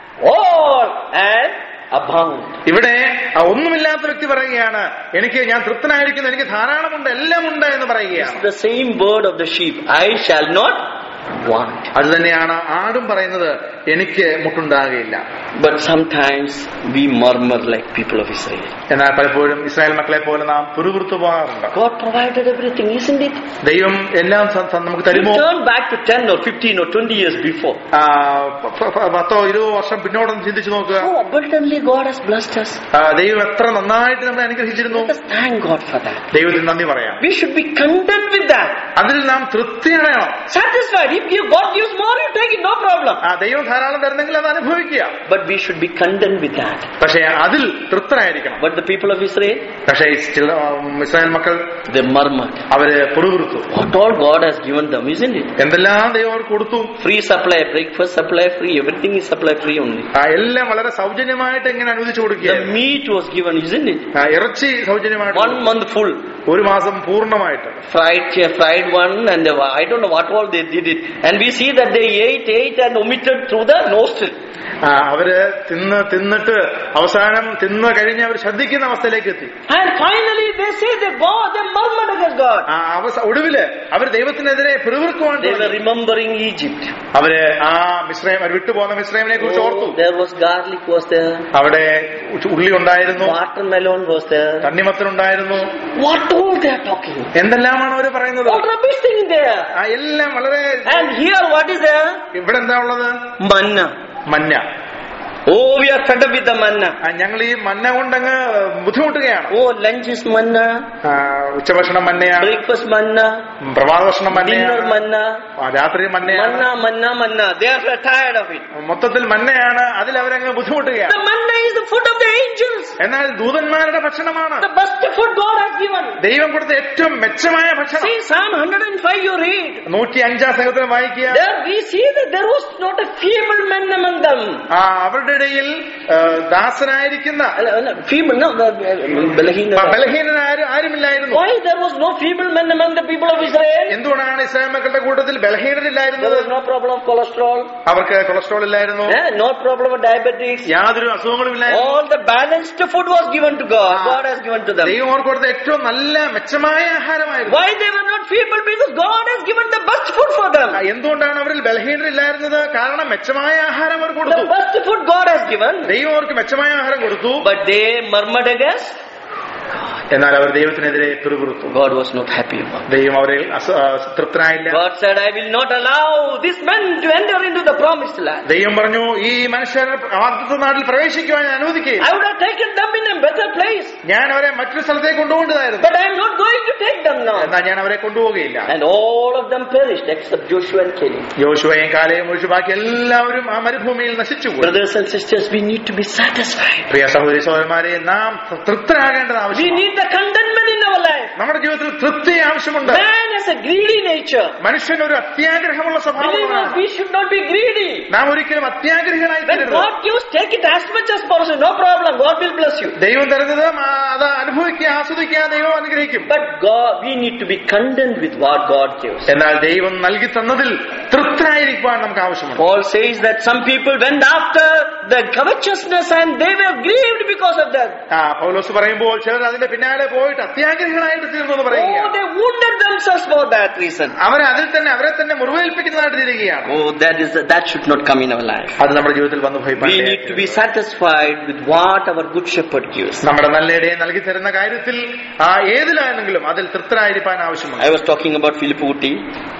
all and abound. ഇവിടെ ആ ഒന്നുമില്ലാത്ത വ്യക്തി പറയുകയാണ് എനിക്ക് ഞാൻ തൃപ്തനായിരിക്കുന്നു എനിക്ക് ധാരാളമുണ്ട് എല്ലാം ഉണ്ട് എന്ന് പറയുകയാണ് The same word of the sheep, I shall not want. അത് തന്നെയാണ് ആടും പറയുന്നത് എനിക്ക് മുട്ടുണ്ടാകുകയില്ല But sometimes we murmur like people of Israel. എന്നാൽ പലപ്പോഴും ഇസ്രായേൽ മക്കളെ പോലെ നാം പുരുപുറത്തു പോകാറുണ്ട് God provided everything, isn't it? ദൈവം എല്ലാം ത- ത- നമുക്ക് You തരുമോ turn back to 10 or 15 or 20 years before. ആ, പ- പ- പ- പത്തോ ഇരുപതോ വർഷം പിന്നോട്ടൊന്ന് ചിന്തിച്ചു നോക്കുക How abundantly God has blessed us. ആ, ദൈവം എത്ര നന്നായിട്ട് നമ്മളെ അനുഗ്രഹിച്ചിരുന്നു Let us thank God for that. ദൈവത്തിന് നന്ദി പറയാം We should be content with that. അതിൽ നാം തൃപ്തി അടയണം Satisfied. If you, God gives more, you take it, no problem. ആ ദൈവം ധാരാളം തരുന്നെങ്കിൽ അത് അനുഭവിക്കുക But we should be content with that. പക്ഷേ അതിൽ തൃപ്തരായിരിക്കണം But the people of Israel, പക്ഷേ ഈ ചില ഉം, ഇസ്രായേൽ മക്കൾ they murmured. അവര് പുറകുറുത്തു What all God has given them, isn't it? എന്തെല്ലാം ദൈവം അവർക്ക് കൊടുത്തു Free supply, breakfast supply free, everything is supply free only. ആ എല്ലാം വളരെ സൗജന്യമായിട്ട് എങ്ങനെ അനുവദിച്ചു കൊടുക്കുക The meat was given, isn't it? ആ, ഇറച്ചി സൗജന്യമായിട്ട് One month full. ഒരു മാസം പൂർണ്ണമായിട്ട് Fried, fried one and uh, I don't know what all they did it. And we see that they ate, ate and omitted through the nostril. ആ, അവര് തിന്ന് തിന്നിട്ട് അവസാനം തിന്ന് കഴിഞ്ഞ് അവർ ശ്രദ്ധിക്കുന്ന അവസ്ഥയിലേക്ക് എത്തി And finally they say that God, they murmured against God. ആ അവസ ഒടുവില് അവർ ദൈവത്തിനെതിരെ പിറുവിറുക്കുവാൻ They were തുടങ്ങി. remembering Egypt. അവര് ആ മിശ്രയം അവർ വിട്ടുപോകുന്ന മിശ്രമിനെ കുറിച്ച് ഓർത്തു Oh, there was garlic was there. അവിടെ ഉള്ളി ഉണ്ടായിരുന്നു Watermelon was there. തണ്ണിമത്തനുണ്ടായിരുന്നു What all they are talking? എന്തെല്ലാമാണ് അവർ പറയുന്നത് All rubbish thing there. ആ എല്ലാം വളരെ And here what is there? ഇവിടെ എന്താ ഉള്ളത് Manna. മഞ്ഞ Oh, we are fed up with the manna. ആ, ഞങ്ങൾ ഈ മഞ്ഞ കൊണ്ടങ്ങ് ബുദ്ധിമുട്ടുകയാണ് Oh, lunch is manna. ആ, ഉച്ചഭക്ഷണം മഞ്ഞയാണ് Breakfast manna. പ്രഭാത ഭക്ഷണം Dinner മഞ്ഞയാണ് manna. ആ, രാത്രി മഞ്ഞയാണ് Manna, manna, manna. They are tired of it. മൊത്തത്തിൽ മഞ്ഞയാണ് അതിൽ അവരങ്ങ് ബുദ്ധിമുട്ടുകയാണ് The manna is the food of the angels. എന്നാൽ ദൂതന്മാരുടെ ഭക്ഷണമാണ് The best food God has given. ദൈവം കൊടുത്ത ഏറ്റവും മെച്ചമായ ഭക്ഷണം See Psalm 105 you read. നൂറ്റി അഞ്ചാം സംഘത്തിൽ വായിക്കുക There we see that there was not a feeble man among them. ആ അവരുടെ ഇടയിൽ ആ, ദാസനായിരിക്കുന്ന Uh, uh, Feeble, no, uh, uh, Balahin. ബലഹീനനാരും ആരുമില്ലായിരുന്നു Why there was no feeble man among the people of Israel? എന്തുകൊണ്ടാണ് ഇസ്രായേൽ മക്കളുടെ കൂട്ടത്തിൽ ബലഹീനരില്ലായിരുന്നത് There was no problem of cholesterol, അവർക്ക് കൊളസ്ട്രോൾ ഇല്ലായിരുന്നു eh, no problem of diabetes. യാതൊരു അസുഖങ്ങളും ഇല്ലായിരുന്നു All the balanced food was given to God. God has given to them. ദൈവം അവർക്ക് കൊടുത്ത ഏറ്റവും നല്ല മെച്ചമായ ആഹാരമായിരുന്നു Why they were not feeble? Because God has given the best food for them. ആ, എന്തുകൊണ്ടാണ് അവരിൽ ബലഹീനരില്ലായിരുന്നത് കാരണം മെച്ചമായ ആഹാരം അവർ The കൊടുത്തു best food God has given. ദൈവം അവർക്ക് മെച്ചമായ ആഹാരം കൊടുത്തു But they murmured against. എന്നാൽ അവർ ദൈവത്തിനെതിരെ പിറുപിറുത്തു God was not happy about it. ദൈവം അവരെ അസ- ആ, തൃപ്തനായില്ല God said, I will not allow this man to enter into the promised land. ദൈവം പറഞ്ഞു ഈ മനുഷ്യർ വാഗ്ദത്ത നാട്ടിൽ പ്രവേശിക്കുവാൻ ഞാൻ അനുവദിക്കുകയും I would have taken them in a better place. ഞാൻ അവരെ മറ്റൊരു സ്ഥലത്തേക്ക് കൊണ്ടുപോകേണ്ടതായിരുന്നു But I am not going to take them now. എന്നാൽ ഞാൻ അവരെ കൊണ്ടുപോവുകയില്ല And all of them perished except Joshua and Caleb. യോശുവയും കാലയും ഒഴിച്ച് ബാക്കി എല്ലാവരും ആ മരുഭൂമിയിൽ നശിച്ചുപോയി Brothers and sisters, we need to be satisfied. പ്രിയ സഹോദരി സഹോദരന്മാരെ നാം തൃപ്തരാകേണ്ടത് We ആവശ്യമാണ് need the contentment in our life. നമ്മുടെ ജീവിതത്തിൽ തൃപ്തി ആവശ്യമുണ്ട് Man has a greedy nature. മനുഷ്യൻ ഒരു അത്യാഗ്രഹമുള്ള Believers, സ്വഭാവമാണ് we should not be greedy. നാം ഒരിക്കലും അത്യാഗ്രഹനായി When തീരരുത് God gives, take it as much as possible. No problem. God will bless you. ദൈവം തരുന്നത് ആ, അത് അനുഭവിക്കുക ആസ്വദിക്കുക ദൈവം അനുഗ്രഹിക്കും But God, we need to be content with what God gives. എന്നാൽ ദൈവം നൽകി തന്നതിൽ തൃപ്തരായിരിക്കാൻ നമുക്ക് ആവശ്യമുണ്ട് Paul says that some people went after the covetousness and they were grieved because of that. ആ പൗലോസ് പറയുമ്പോൾ ചിലർ അതിന്റെ പിന്നാലെ പോയിട്ട് അത്യാഗ്രഹനായിട്ട് തീർന്നു എന്ന് Oh, പറയുക they wounded themselves for that reason. അവർ അതിൽ തന്നെ അവരെ തന്നെ മുറിവേൽപ്പിക്കുന്നതായിട്ട് തീരുകയാണ് Oh, that is that should not come in our life. അത് നമ്മുടെ ജീവിതത്തിൽ വന്നു ഭയപ്പാൻ We need to be satisfied with what our good shepherd gives. നമ്മുടെ നല്ല ഇടയെ നൽകി തരുന്ന കാര്യത്തിൽ ആ ഏതിലാണെങ്കിലും അതിൽ തൃപ്തരായിരിക്കാൻ ആവശ്യമുണ്ട് I was talking about Philip Uti.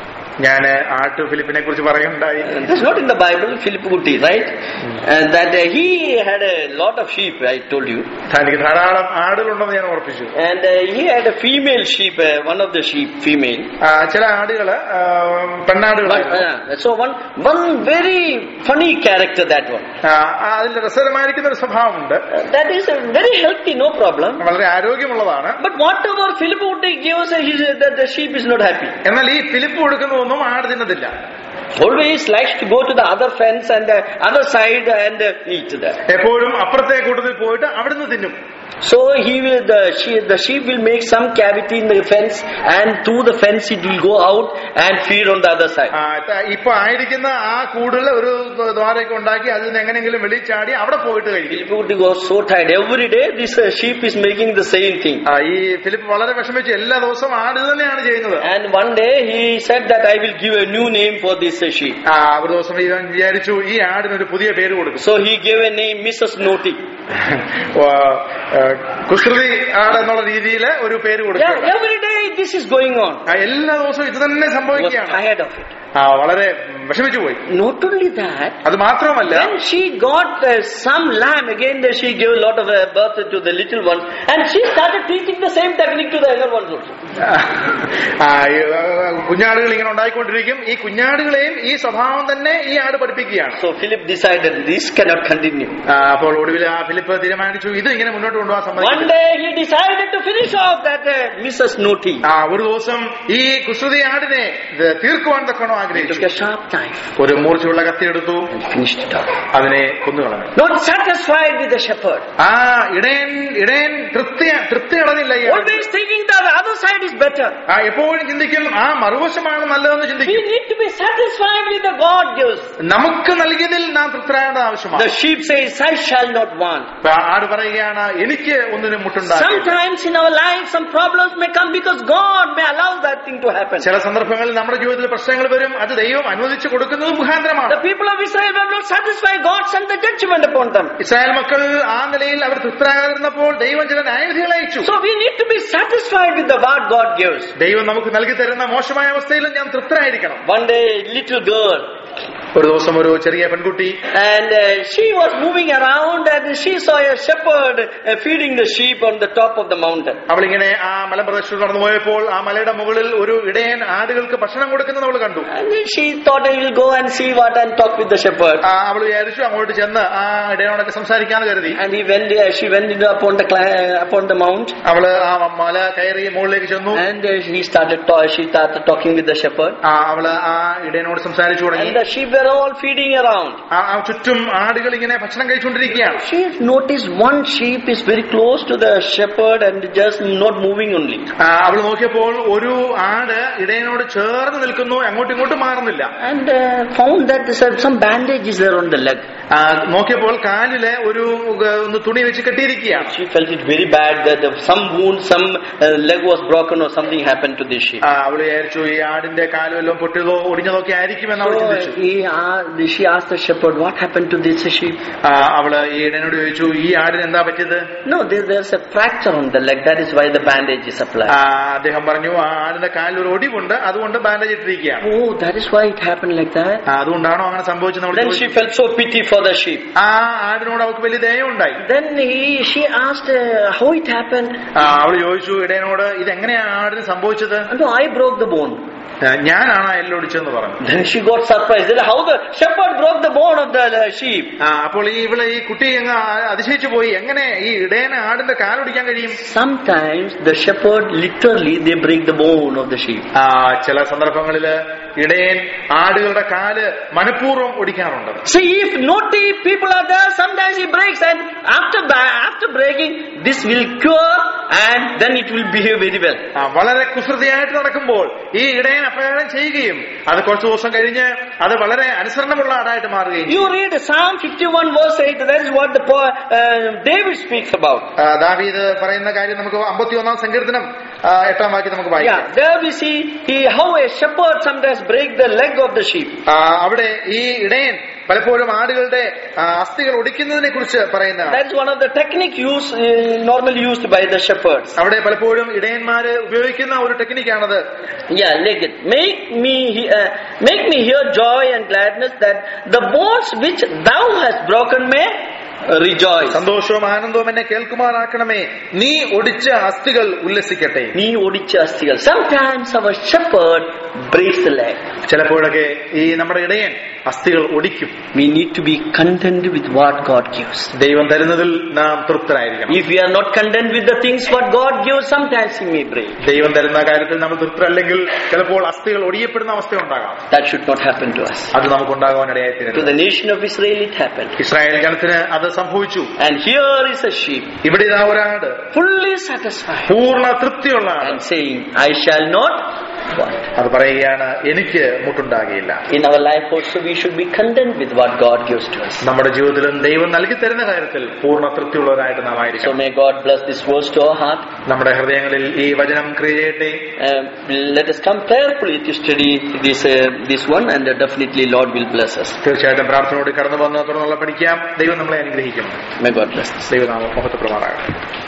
ഞാൻ ആട്ടു ഫിലിപ്പിനെ കുറിച്ച് പറയുകയുണ്ടായി It's not in the Bible, Philip Uti, right? And that uh, he had a lot of sheep, I told you. തനിക്ക് ധാരാളം ആടുകളുണ്ടെന്ന് ഞാൻ ഓർപ്പിച്ചു And uh, he had a female sheep, uh, one of the sheep, female. ആ, ചില ആടുകള് ആ, One, പെണ്ണാടുകളായിരുന്നു uh, so one, one very funny character, that one. ആ, ആ, അതിൽ രസകരമായിരിക്കുന്ന ഒരു സ്വഭാവമുണ്ട് Uh, that is uh, very healthy, no problem. വളരെ ആരോഗ്യമുള്ളതാണ് But whatever Philip Uti gives, uh, he said that the sheep is not happy. എന്നാൽ ഈ Philip കൊടുക്കുന്നതൊന്നും ആട് തിന്നതില്ല Always likes to go to the other fence and the other side and uh, eat there. എപ്പോഴും അപ്പുറത്തെ കൂട്ടത്തിൽ പോയിട്ട് അവിടുന്ന് തിന്നും So he will, the sheep, the sheep will make some cavity in the fence and through the fence it will go out and feed on the other side. ആ, ത- ഇപ്പൊ ആയിരിക്കുന്ന ആ കൂടുതൽ ഒരു ദ്വാരൊക്കെ ഉണ്ടാക്കി അതിൽ നിന്ന് എങ്ങനെയെങ്കിലും വെളി ചാടി അവിടെ പോയിട്ട് കഴിക്കും Philip Uti was so tired. Every day this uh, sheep is making the same thing. ആ, ഈ ഫിലിപ്പ് വളരെ വിഷമിച്ചു എല്ലാ ദിവസവും ആട് ഇത് തന്നെയാണ് ചെയ്യുന്നത് And one day he said that I will give a new name for this uh, sheep. ആ ഒരു ദിവസം ഇവൻ വിചാരിച്ചു ഈ ആടിനൊരു പുതിയ പേര് കൊടുക്കും So he gave a name Mrs. Naughty. ആ, ആ, കുസൃതി ആട് എന്നുള്ള രീതിയിൽ ഒരു പേര് Yeah, കൊടുക്കും every day this is going on. ആ, എല്ലാ ദിവസവും ഇത് തന്നെ He was സംഭവിക്കുകയാണ് tired of it. ആ വളരെ വിഷമിച്ചു പോയി Not only that, അത് മാത്രമല്ല When she got uh, some lamb, again uh, she gave a lot of uh, birth to the little ones, and she started teaching the same technique to the younger ones also. ആ, ഈ, ആ, കുഞ്ഞാടുകൾ ഇങ്ങനെ ഉണ്ടായിക്കൊണ്ടിരിക്കും ഈ കുഞ്ഞാടുകളെയും ഈ സ്വഭാവം തന്നെ ഈ ആട് പഠിപ്പിക്കുകയാണ് So Philip decided this cannot continue. ആ, അപ്പോൾ ഒടുവിൽ ആ ഫിലിപ്പ് തീരുമാനിച്ചു ഇത് ഇങ്ങനെ മുന്നോട്ട് കൊണ്ടുപോകാൻ One സമ്മതിക്കില്ല day he decided to finish off that uh, Mrs. Naughty. ആ ഒരു ദിവസം ഈ കുസൃതി ആടിനെ ഇത് തീർക്കുവാൻ തക്കണോ He ആഗ്രഹിച്ചു took a sharp knife ഒരു മൂർച്ചയുള്ള കത്തി എടുത്തു and finished it off. അതിനെ കൊന്നുകളഞ്ഞു Not satisfied with the shepherd. ആ ഇടയൻ ഇടയൻ തൃപ്തി തൃപ്തി അടഞ്ഞില്ല ഈ ആട്. Always thinking that the other side is better. ആ എപ്പോഴും ചിന്തിക്കും ആ മറുവശമാണ് നല്ലതെന്ന് We ചിന്തിക്കും need to be satisfied with the God gives. നമുക്ക് നൽകിയതിൽ നാം തൃപ്തരാകേണ്ടത് ആവശ്യമാണ് The sheep says, I shall not want. അപ്പൊ ആ ആട് പറയുകയാണ് എനിക്ക് ഒന്നിനും മുട്ടുണ്ടാകും Sometimes in our life some problems may come because God may allow that thing to happen. ചില സന്ദർഭങ്ങളിൽ നമ്മുടെ ജീവിതത്തിൽ പ്രശ്നങ്ങൾ വരും അത് ദൈവം അനുവദിച്ചു കൊടുക്കുന്നത് മുഖാന്തരമാണ് The people of Israel were not satisfied. God sent the judgment upon them. Israel മക്കൾ ആ നിലയിൽ അവർ തൃപ്തരാകാതിരുന്നപ്പോൾ ദൈവം ചില ന്യായവിധികൾ അയച്ചു So we need to be satisfied with the what God gives. ദൈവം നമുക്ക് നൽകി തരുന്ന മോശമായ അവസ്ഥയിലും ഞാൻ തൃപ്തരായിരിക്കണം One day, little girl, ഒരു ദിവസം ഒരു ചെറിയ പെൺകുട്ടി And uh, she was moving around and she saw a shepherd uh, feeding the sheep on the top of the mountain. അവളിങ്ങനെ ആ മലപ്രദേശത്ത് നടന്നു പോയപ്പോൾ ആ മലയുടെ മുകളിൽ ഒരു ഇടയൻ ആടുകൾക്ക് ഭക്ഷണം കൊടുക്കുന്നത് അവൾ കണ്ടു And she thought I will go and see what and talk with the shepherd. ആ, അവൾ വിചാരിച്ചു അങ്ങോട്ട് ചെന്ന് ആ ഇടയനോടൊക്കെ സംസാരിക്കാന്ന് കരുതി And he went there, she went into upon the cli- uh, upon the mount അവള് ആ മല കയറി മുകളിലേക്ക് ചെന്നു and uh, he started ta- she started talking with the shepherd. ആ അവള് ആ ഇടയനോട് സംസാരിച്ചു തുടങ്ങി And the sheep were all feeding around. ആ ആ ചുറ്റും ആടുകൾ ഇങ്ങനെ ഭക്ഷണം കഴിച്ചുകൊണ്ടിരിക്കുകയാണ് She noticed one sheep is very close to the shepherd and just not moving only. ആ, അവൾ നോക്കിയപ്പോൾ ഒരു ആട് ഇടയനോട് ചേർന്ന് നിൽക്കുന്നു അങ്ങോട്ടും ഇങ്ങോട്ടും മാറുന്നില്ല And uh, found that there's uh, some bandages there on the leg. ആ, നോക്കിയപ്പോൾ കാലില് ഒരു ഉഗ- ഒന്ന് തുണി വെച്ച് കെട്ടിയിരിക്കുകയാണ് She felt it very bad that uh, some wound, some uh, leg was broken or something happened to this sheep. ആ, അവള് വിചാരിച്ചു ഈ ആടിന്റെ കാല് വല്ലതും പൊട്ടിയതോ ഒടിഞ്ഞതോ ഒക്കെ ആയിരിക്കുമെന്ന് അവൾ So ചിന്തിച്ചു he, uh, she asked the shepherd, what happened to this sheep? ആ, അവള് ഈ ഇടയനോട് ചോദിച്ചു ഈ ആടിന് എന്താ പറ്റിയത് No, there, there's a fracture on the leg. That is why the bandage is applied. ആ, അദ്ദേഹം പറഞ്ഞു ആ ആടിന്റെ കാലിൽ ഒരു ഒടിവുണ്ട് അതുകൊണ്ട് ബാൻഡേജ് ഇട്ടിരിക്കുകയാണ് Oh, that is why it happened like that. ആ, അതുകൊണ്ടാണോ അങ്ങനെ സംഭവിച്ചെന്ന് അവൾ Then she ചോദിച്ചു. felt so pity for the sheep. ആ ആടിനോട് അവൾക്ക് വലിയ ദയുണ്ടായി Then he, she asked uh, how it happened. ആ, അവള് ചോദിച്ചു ഇടയനോട് ഇത് എങ്ങനെയാ ആടിന് സംഭവിച്ചത് No, I broke the bone. ആ, ഞാനാണ് ആ എല്ലൊടിച്ചതെന്ന് പറഞ്ഞു Then she got surprised. Then how the shepherd broke the bone of the uh, sheep? ആ, അപ്പോൾ ഈ ഇവള് ഈ കുട്ടി അങ്ങ് ആ- അതിശയിച്ചു പോയി എങ്ങനെ ഈ ഇടയന് ആടിന്റെ കാലൊടിക്കാൻ കഴിയും Sometimes the shepherd literally they break the bone of the sheep. ആ ചില സന്ദർഭങ്ങളില് ഇടയൻ ആടുകളുടെ കാല് മനഃപൂർവ്വം ഒടിക്കാറുണ്ട് See, if naughty people are there, sometimes he breaks, and after ba- after breaking, this will cure, and then it will behave very well. ആ, വളരെ കുസൃതിയായിട്ട് നടക്കുമ്പോൾ ഈ ഇടയൻ അപ്രകാരം ചെയ്യുകയും അത് കുറച്ചു ദിവസം കഴിഞ്ഞ് അത് വളരെ അനുസരണമുള്ള ആടായിട്ട് മാറുകയും ചെയ്യും. You read Psalm 51 verse 8, that is what the poet, uh, David speaks about. ആ, ദാവീദ് പറയുന്ന കാര്യം നമുക്ക് അമ്പത്തി ഒന്നാം സങ്കീർത്തനം ആ, എട്ടാം വാക്യം നമുക്ക് വായിക്കാം Yeah, there we see he, how a shepherd sometimes break the leg of the sheep. ആ, അവിടെ ഈ ഇടയൻ പലപ്പോഴും ആടുകളുടെ ആ, അസ്ഥികൾ ഒടിക്കുന്നതിനെ കുറിച്ച് പറയുന്നതാണ് That is one of the technique used, uh, normally used by the shepherds. അവിടെ പലപ്പോഴും ഇടയന്മാര് ഉപയോഗിക്കുന്ന ഒരു ടെക്നിക്കാണത് Yeah, like it. Make me, he- uh, make me hear joy and gladness that the bones which thou hast broken may rejoice. സന്തോഷവും ആനന്ദവും എന്നെ കേൾക്കുമാറാക്കണമേ നീ ഒടിച്ച അസ്ഥികൾ ഉല്ലസിക്കട്ടെ നീ ഒടിച്ച അസ്ഥികൾ സംടൈംസ് അവർ shepherd breaks the leg ചിലപ്പോഴൊക്കെ ഈ നമ്മുടെ ഇടയൻ അസ്ഥികൾ ഒടിക്കും we need to be content with what god gives ദൈവം തരുന്നതിൽ നാം തൃപ്തരായിരിക്കണം if we are not content with the things what god gives sometimes he may break ദൈവം തരുന്ന കാര്യത്തിൽ നമ്മൾ തൃപ്തരല്ലെങ്കിൽ ചിലപ്പോൾ അസ്ഥികൾ ഒടിയപ്പെടുന്ന അവസ്ഥ ഉണ്ടാകാം that should not happen to us അത് നമുക്കുണ്ടാകാൻ to ഇടയായിത്തീരുന്നു the nation of israel it happened Israel ജനത്തിന് അത് സംഭവിച്ചു and here is a sheep ഇവിടെ ഇതാ ഒരാട് fully satisfied പൂർണ്ണ തൃപ്തിയുള്ള ആട് and saying i shall not want അത് പറയുകയാണ് എനിക്ക് മുട്ടുണ്ടാകുകയില്ല in our life also we should be content with what god gives to us നമ്മുടെ ജീവിതത്തിലും ദൈവം നൽകി തരുന്ന കാര്യത്തിൽ പൂർണ്ണ തൃപ്തിയുള്ളവരായിട്ട് നാം so ആയിരിക്കണം may god bless this verse to our heart നമ്മുടെ ഹൃദയങ്ങളിൽ ഈ വചനം ക്രിയ ചെയ്യട്ടെ Um, let us come prayerfully to study this uh, this one, and uh, definitely Lord will bless us. തീർച്ചയായിട്ടും പ്രാർത്ഥനയോട് കടന്നു വന്ന് തുടർന്നുള്ള പഠിക്കാം ദൈവം നമ്മളെ അനുഗ്രഹിക്കും May God bless us. ദൈവനാമം മുഖത്ത് പ്രമാറാകട്ടെ